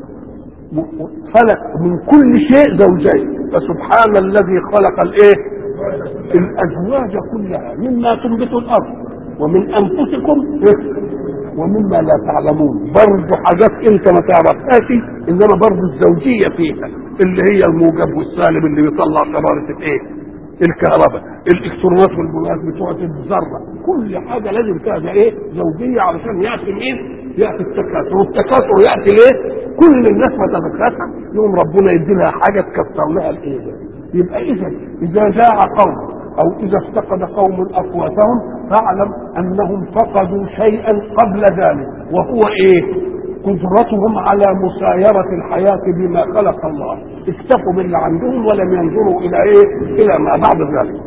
خلق من كل شيء زوجين فسبحان الذي خلق الايه الازواج كلها مما تنبت الارض ومن انفسكم ومما لا تعلمون برضه حاجات انت ما تعرفهاش انما برضه الزوجيه فيها اللي هي الموجب والسالب اللي بيطلع شراره الايه؟ الكهرباء الالكترونات والبولات بتوع الذره كل حاجه لازم فيها ايه؟ زوجيه علشان ياتي مين؟ ياتي التكاثر والتكاثر ياتي ليه؟ كل الناس ما تتكاثر يوم ربنا يدي لها حاجه تكسر لها الايه؟ يبقى اذا اذا جاع قوم او اذا افتقد قوم اقواتهم فاعلم انهم فقدوا شيئا قبل ذلك وهو ايه؟ قدرتهم على مسايرة الحياة بما خلق الله اكتفوا باللي عندهم ولم ينظروا إلى إيه إلى ما بعد ذلك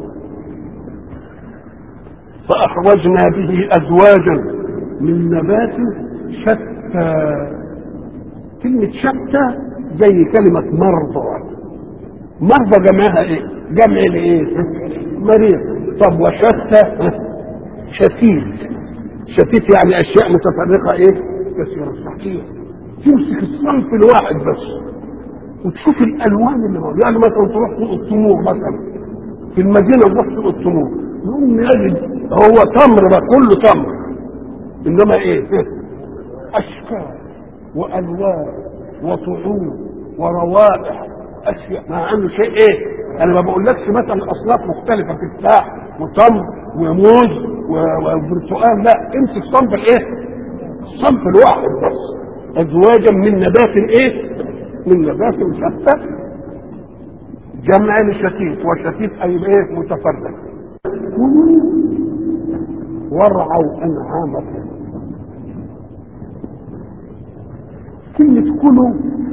فأخرجنا به أزواجا من نبات شتى كلمة شتى زي كلمة مرضى مرضى جمعها ايه؟ جمع لايه؟ مريض طب وشتى شتيت شتيت يعني اشياء متفرقه ايه؟ كثيره صحيح تمسك الصنف الواحد بس وتشوف الالوان اللي موجوده يعني مثلا تروح سوق التمور مثلا في المدينه نروح سوق التمور نقوم نجد هو تمر بقى كله تمر انما ايه اشكال والوان وطعوم وروائح اشياء مع انه شيء ايه انا ما بقولكش مثلا اصناف مختلفه في تفاح وتمر وموز وبرتقال لا امسك صنف الايه الصنف الواحد بس ازواجا من نبات ايه من نبات شتى جمع لشتيت وشتيت اي ايه متفرد وارعوا انعامكم كلمة كلوا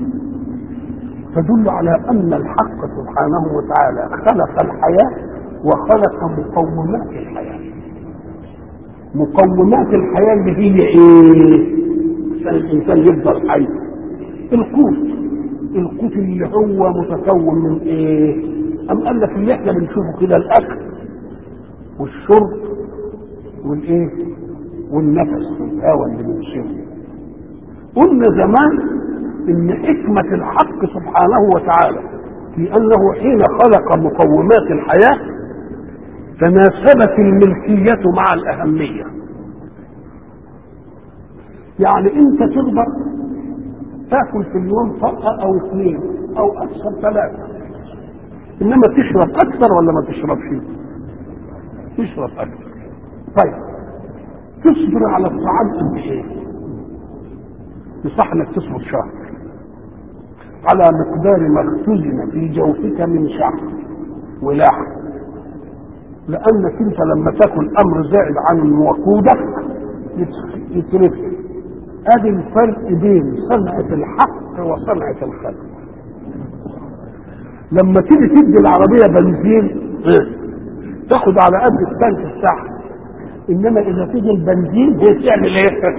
تدل على أن الحق سبحانه وتعالى خلق الحياة وخلق مقومات الحياة مقومات الحياة اللي هي إيه؟ عشان الإنسان يفضل حي القوت القوت اللي هو متكون من إيه؟ أم قال لك اللي إحنا بنشوفه كده الأكل والشرب والإيه؟ والنفس والهواء اللي بنشمه قلنا زمان ان حكمة الحق سبحانه وتعالى في انه حين خلق مقومات الحياة تناسبت الملكية مع الأهمية يعني انت تقدر تاكل في اليوم طاقة او اثنين او اكثر ثلاثة انما تشرب اكثر ولا ما تشربش تشرب اكثر طيب تصبر على الطعام قد ايه يصح انك تصبر شهر على مقدار ما اختزن في جوفك من شعر ولحم لانك انت لما تاكل امر زائد عن وقودك يترك ادي الفرق بين صنعة الحق وصنعة الخلق لما تيجي تدي العربية بنزين تاخد على قد التانك بتاعها انما اذا تيجي البنزين هي تعمل ايه؟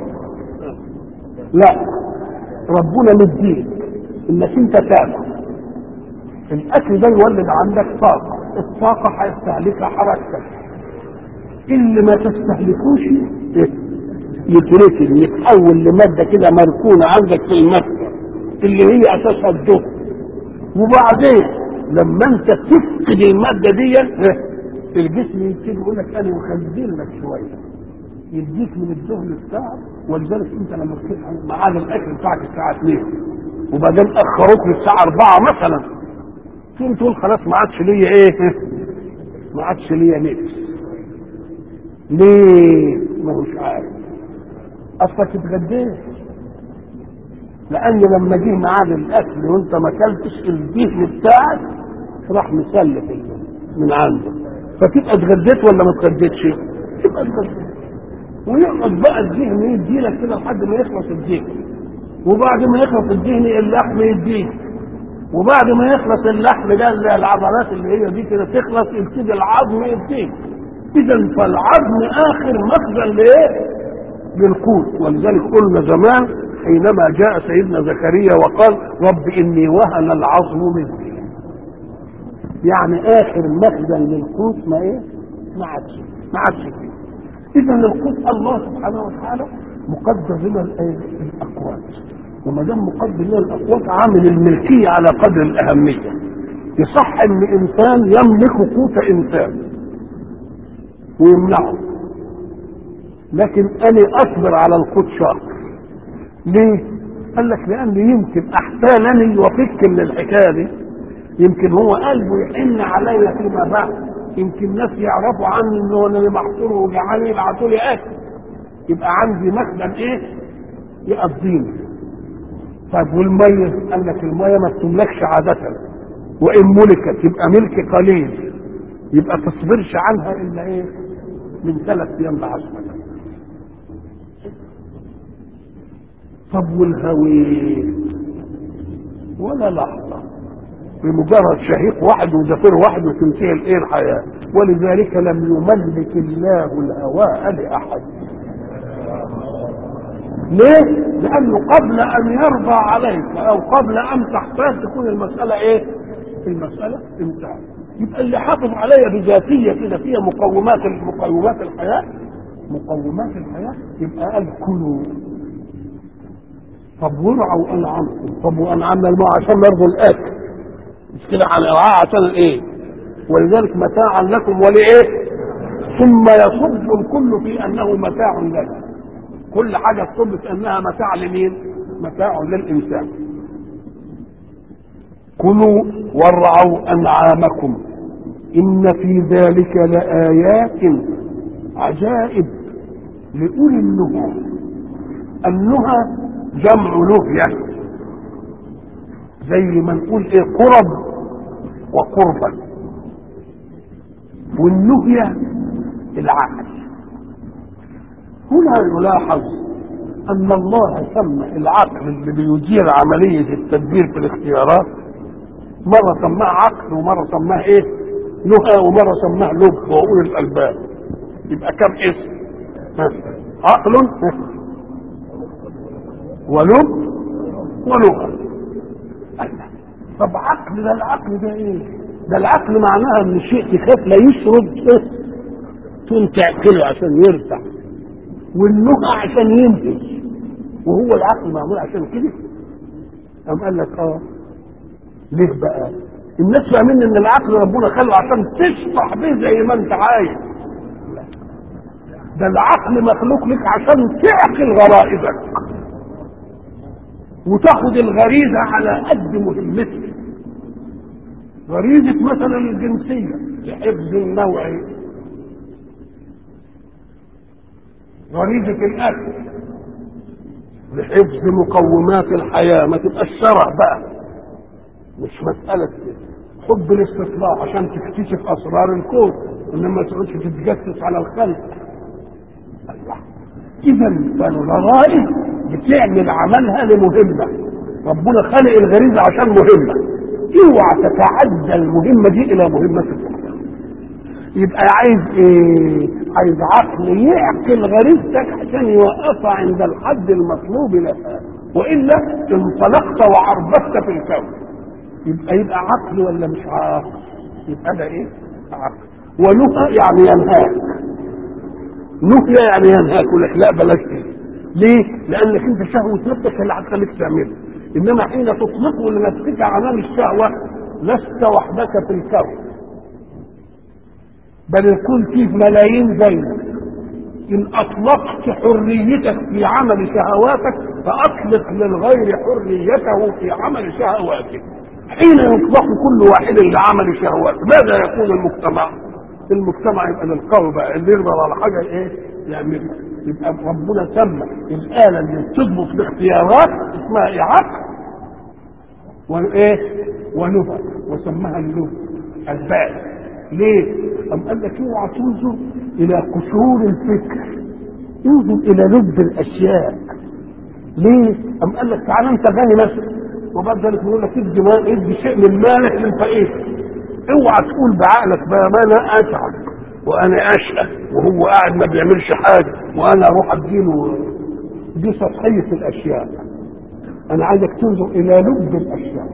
لا ربنا مديك انك انت تاكل الاكل ده يولد عندك طاقه الطاقه هيستهلكها حركتك اللي ما تستهلكوش يتركن يتحول لماده كده مركونه عندك في المكتب اللي هي اساسها الدهن وبعدين لما انت تفقد الماده دي الجسم يبتدي يقول لك انا مخزن لك شويه يديك من الدهن بتاعك ولذلك انت لما بتصحى معاد الاكل بتاعك الساعه 2 وبعدين اخروك للساعه 4 مثلا تقوم تقول خلاص ما عادش ليا ايه؟ ما عادش ليا نفس ليه؟ ما هوش عارف اصلك اتغديت لان لما جه ميعاد الاكل وانت ما اكلتش الدهن بتاعك راح مسلف من عنده فتبقى اتغديت ولا ما اتغديتش؟ تبقى اتغديت ويقعد بقى الذهن يدي لك كده لحد ما يخلص الذهن وبعد ما يخلص الذهن اللحم يديك وبعد ما يخلص اللحم ده العضلات اللي هي دي كده تخلص يبتدي العظم يديك اذا فالعظم اخر مخزن لايه؟ للقوت ولذلك قلنا زمان حينما جاء سيدنا زكريا وقال رب اني وهن العظم مني يعني اخر مخزن للقوت ما ايه؟ ما عادش ما عادش فيه اذا القوت الله سبحانه وتعالى مقدر لنا الاقوات وما دام مقدر لنا الاقوات عامل الملكيه على قدر الاهميه يصح ان انسان يملك قوت انسان ويمنعه لكن انا اصبر على القوت شهر ليه؟ قال لك لان يمكن احتالني وفك من الحكايه دي يمكن هو قلبه يحن عليا فيما بعد يمكن ناس يعرفوا عني انه انا اللي محصور وجعان يبعتوا لي اكل يبقى عندي مخزن ايه؟ يقضيني طيب والميه؟ قال لك الميه ما بتملكش عادة وان ملكت يبقى ملك قليل يبقى تصبرش عنها الا ايه؟ من ثلاث ايام لعشرة طب والهوي ولا لحظه بمجرد شهيق واحد وزفير واحد وتنتهي الايه الحياه ولذلك لم يملك الله الهواء لاحد ليه؟ لانه قبل ان يرضى عليك او قبل ان تحتاج تكون المساله ايه؟ المساله انتهت يبقى اللي حافظ عليها بذاتيه كده فيها مقومات مقومات الحياه مقومات الحياه يبقى قال كلوا طب ورعوا انعامكم طب وانعمنا الماء عشان نرضوا الاكل مش كده على الوعاء عشان الايه؟ ولذلك متاعا لكم ولايه ثم يصب الكل في انه متاع لنا كل حاجه تصب في انها متاع لمين متاع للانسان كلوا وارعوا انعامكم ان في ذلك لايات عجائب لاولي النهى النهى جمع نهيه زي ما نقول ايه قرب وقربا والنهيه العقل هنا يلاحظ ان الله سمى العقل اللي بيدير عمليه التدبير في الاختيارات مره سماه عقل ومره سماه ايه نهى ومره سماه لب واولي الالباب يبقى كم اسم ها؟ عقل ها؟ ولب ونهى الله. طب عقل ده العقل ده ايه ده العقل معناها ان شيء تخاف لا يشرب تقوم تعقله عشان يرتاح والنهى عشان ينفذ وهو العقل معمول عشان كده قام قال لك اه ليه بقى الناس فاهمين ان العقل ربنا خلقه عشان تشطح به زي ما انت عايز لا. ده العقل مخلوق لك عشان تعقل غرائزك وتاخد الغريزه على قد مهمتك غريزه مثلا الجنسيه لحفظ النوع غريزه الاكل لحفظ مقومات الحياه ما تبقاش شرع بقى مش مساله حب الاستطلاع عشان تكتشف اسرار الكون انما ما تقعدش تتجسس على الخلق الله اذا فالغرائز بتعمل عملها لمهمه ربنا خلق الغريزه عشان مهمه اوعى تتعدى المهمه دي الى مهمه اخرى يبقى عايز ايه عايز عقل يعقل غريزتك عشان يوقفها عند الحد المطلوب لها والا انطلقت وعربت في الكون يبقى يبقى عقل ولا مش عقل يبقى ده ايه عقل ونهى يعني ينهاك نهي يعني ينهاك يقول لك لا بلاش دي ليه؟ لانك انت شهوه نفسك اللي هتخليك تعملها انما حين تطلق لنفسك عنان الشهوه لست وحدك في الكون بل الكون فيه ملايين زيك ان اطلقت حريتك في عمل شهواتك فاطلق للغير حريته في عمل شهواته حين يطلق كل واحد لعمل شهواته ماذا يكون المجتمع المجتمع يبقى للقوي بقى اللي يقدر على حاجه ايه يعملها يبقى ربنا سمى الاله اللي بتضبط الاختيارات اسمها ايه عقل وايه ونفى وسماها اللب البال ليه؟ أم قال لك اوعى تنظر إلى قشور الفكر انظر إلى لب الأشياء ليه؟ أم قال لك تعالى أنت غني مثلا وبعد ذلك يقول لك ادي مال ادي شيء من مالك للفقير اوعى تقول بعقلك بقى ما انا اتعب وانا اشقى وهو قاعد ما بيعملش حاجه وانا اروح اديله دي سطحيه الاشياء انا عايزك تنظر الى لب الاشياء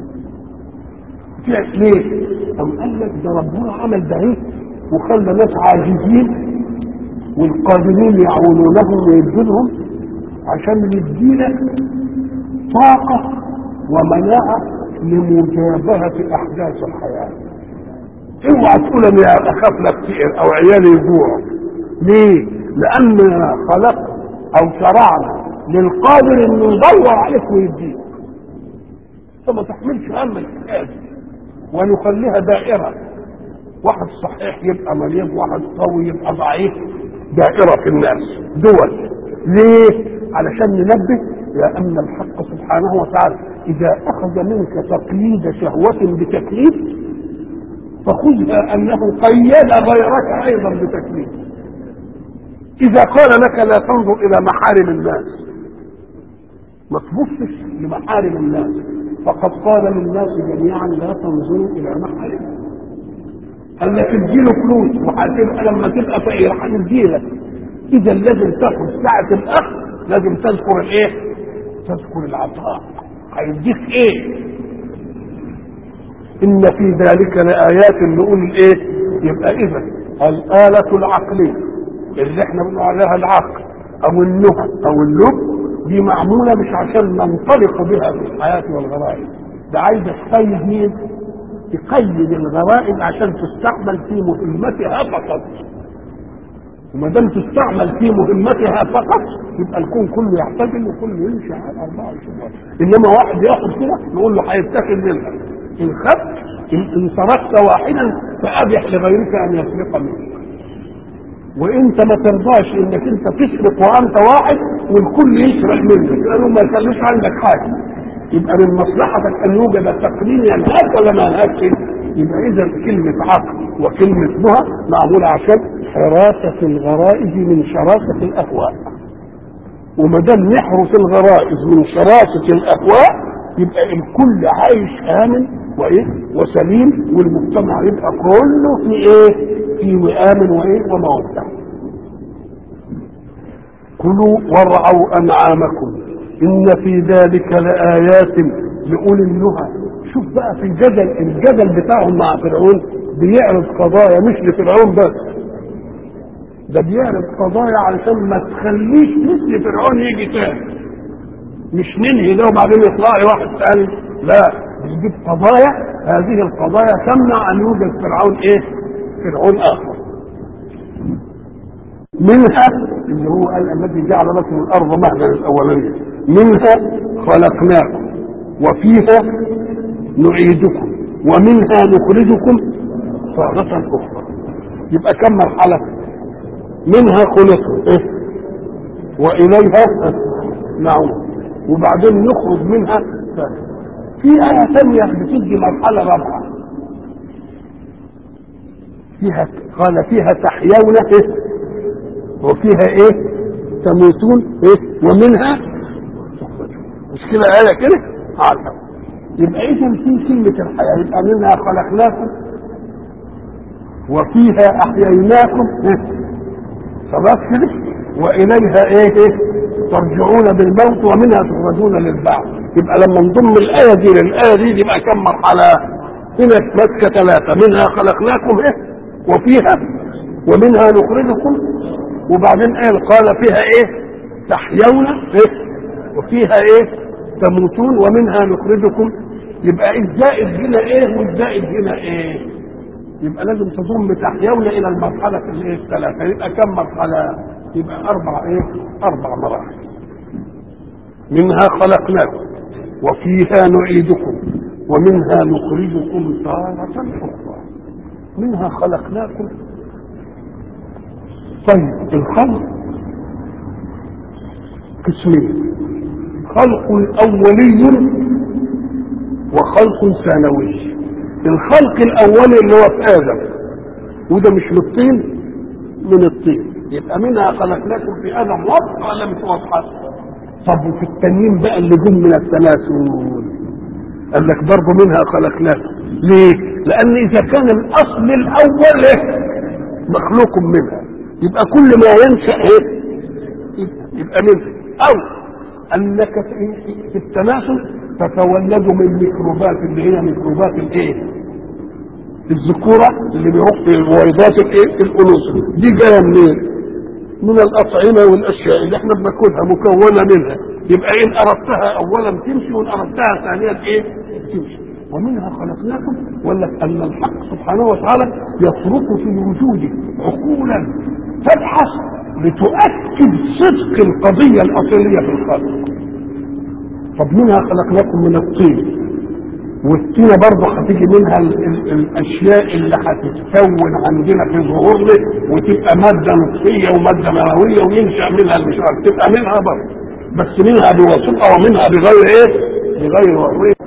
ليه؟ أم قال لك ده ربنا عمل ده ايه وخلى ناس عاجزين والقادرين يعونونهم ويبذلهم عشان يدينا طاقة ومناعة لمجابهة أحداث الحياة. اوعى تقول انا اخاف لا كتير او عيالي يجوعوا. ليه؟ لأن خلقنا أو شرعنا للقادر إنه يدور عليك ويديك. فما تحملش هم الحكاية دي. ونخليها دائرة واحد صحيح يبقى مريض واحد قوي يبقى ضعيف دائرة في الناس دول ليه؟ علشان ننبه إلى أن الحق سبحانه وتعالى إذا أخذ منك تقييد شهوة بتكليف فخذها أنه قيد غيرك أيضا بتكليف إذا قال لك لا تنظر إلى محارم الناس ما تبصش لمحارم الناس فقد قال للناس جميعا لا تنظروا الى محارم قال لك اديله فلوس وهتبقى لما تبقى فقير هنديلك اذا لازم تاخد ساعه الاخذ لازم تذكر الايه؟ تذكر العطاء هيديك ايه؟ ان في ذلك لايات نقول ايه؟ يبقى اذا الاله العقليه اللي احنا بنقول عليها العقل او النهى او اللب دي معمولة مش عشان ننطلق بها في الحياة والغرائز ده عايزة تقيد مين؟ تقيد الغرائز عشان تستعمل في مهمتها فقط وما دام تستعمل في مهمتها فقط يبقى الكون كله يعتدل وكله يمشي على 24 ساعه انما واحد ياخد كده نقول له هيتاخد منها ان خدت ان سرقت واحدا فابح لغيرك ان يسرق منك وانت ما ترضاش انك انت تسرق وانت واحد والكل يسرق منك لانه ما يخليش عندك حاجه يبقى من مصلحتك ان يوجد تقنين ينهاك ولا ما ينهاكش يبقى اذا كلمه عقل وكلمه نهى معموله عشان حراسه الغرائز من شراسه الاهواء وما دام نحرس الغرائز من شراسه الاهواء يبقى الكل عايش امن وايه وسليم والمجتمع يبقى كله في ايه في وئام وايه وموضع كلوا وارعوا انعامكم ان في ذلك لايات لاولي النهى شوف بقى في الجدل الجدل بتاعهم مع فرعون بيعرض قضايا مش لفرعون بس ده بيعرض قضايا علشان ما تخليش مثل فرعون يجي تاني مش ننهي ده وبعدين يطلع لي واحد ثاني لا بيجيب قضايا هذه القضايا تمنع ان يوجد فرعون ايه فرعون اخر منها اللي هو قال الذي جعل لكم الارض مهدا الاولانيه منها خلقناكم وفيها نعيدكم ومنها نخرجكم تارة أخرى يبقى كم مرحلة منها خلقنا إيه؟ وإليها نعود وبعدين نخرج منها ثانية في آية ثانية بتدي مرحلة رابعة فيها قال فيها تحيون إيه؟ وفيها إيه؟ تموتون إيه؟ ومنها تخرجون مش كده آية كده؟ عارفة يبقى إذا في كلمة الحياة يبقى منها خلقناكم وفيها أحييناكم إيه؟ خلاص كده وإليها إيه إيه؟ ترجعون بالموت ومنها تخرجون للبعث يبقى لما نضم الآية دي للآية دي يبقى كم مرحلة هنا ماسكة ثلاثة منها خلقناكم إيه وفيها ومنها نخرجكم وبعدين قال قال فيها إيه تحيون إيه وفيها إيه تموتون ومنها نخرجكم يبقى الزائد هنا إيه والزائد هنا إيه يبقى لازم تضم تحيون إلى المرحلة الإيه الثلاثة يبقى كم مرحلة يبقى أربع إيه أربع مراحل منها خلقناكم وفيها نعيدكم ومنها نخرجكم تارة أخرى منها خلقناكم طيب الخلق قسمين خلق أولي وخلق ثانوي الخلق الأولي اللي هو في آدم وده مش من الطين من الطين يبقى منها خلقناكم في ادم واضحه ولا مش واضحه؟ طب وفي التانيين بقى اللي جم من التناسل قال لك برضه منها خلقناكم ليه؟ لان اذا كان الاصل الاول إيه؟ مخلوق منها يبقى كل ما ينشا ايه؟ يبقى منها او انك في التناسل تتولد من ميكروبات اللي هي ميكروبات الايه؟ الذكوره اللي بيروح في الويضات الايه؟ الانوثه دي جايه منين؟ من الأطعمة والأشياء اللي احنا بناكلها مكونة منها يبقى إن أردتها أولا تمشي وإن أردتها ثانيا إيه؟ تمشي ومنها خلقناكم ولا أن الحق سبحانه وتعالى يترك في الوجود عقولا تبحث لتؤكد صدق القضية الأصلية في الخلق طب منها خلقناكم من الطين والطينة برضه هتيجي منها ال ال الأشياء اللي هتتكون عندنا في ظهورنا وتبقى مادة نطفية ومادة منوية وينشأ منها المش عارف تبقى منها برضه بس منها بواسطة ومنها بغير إيه؟ بغير واسطة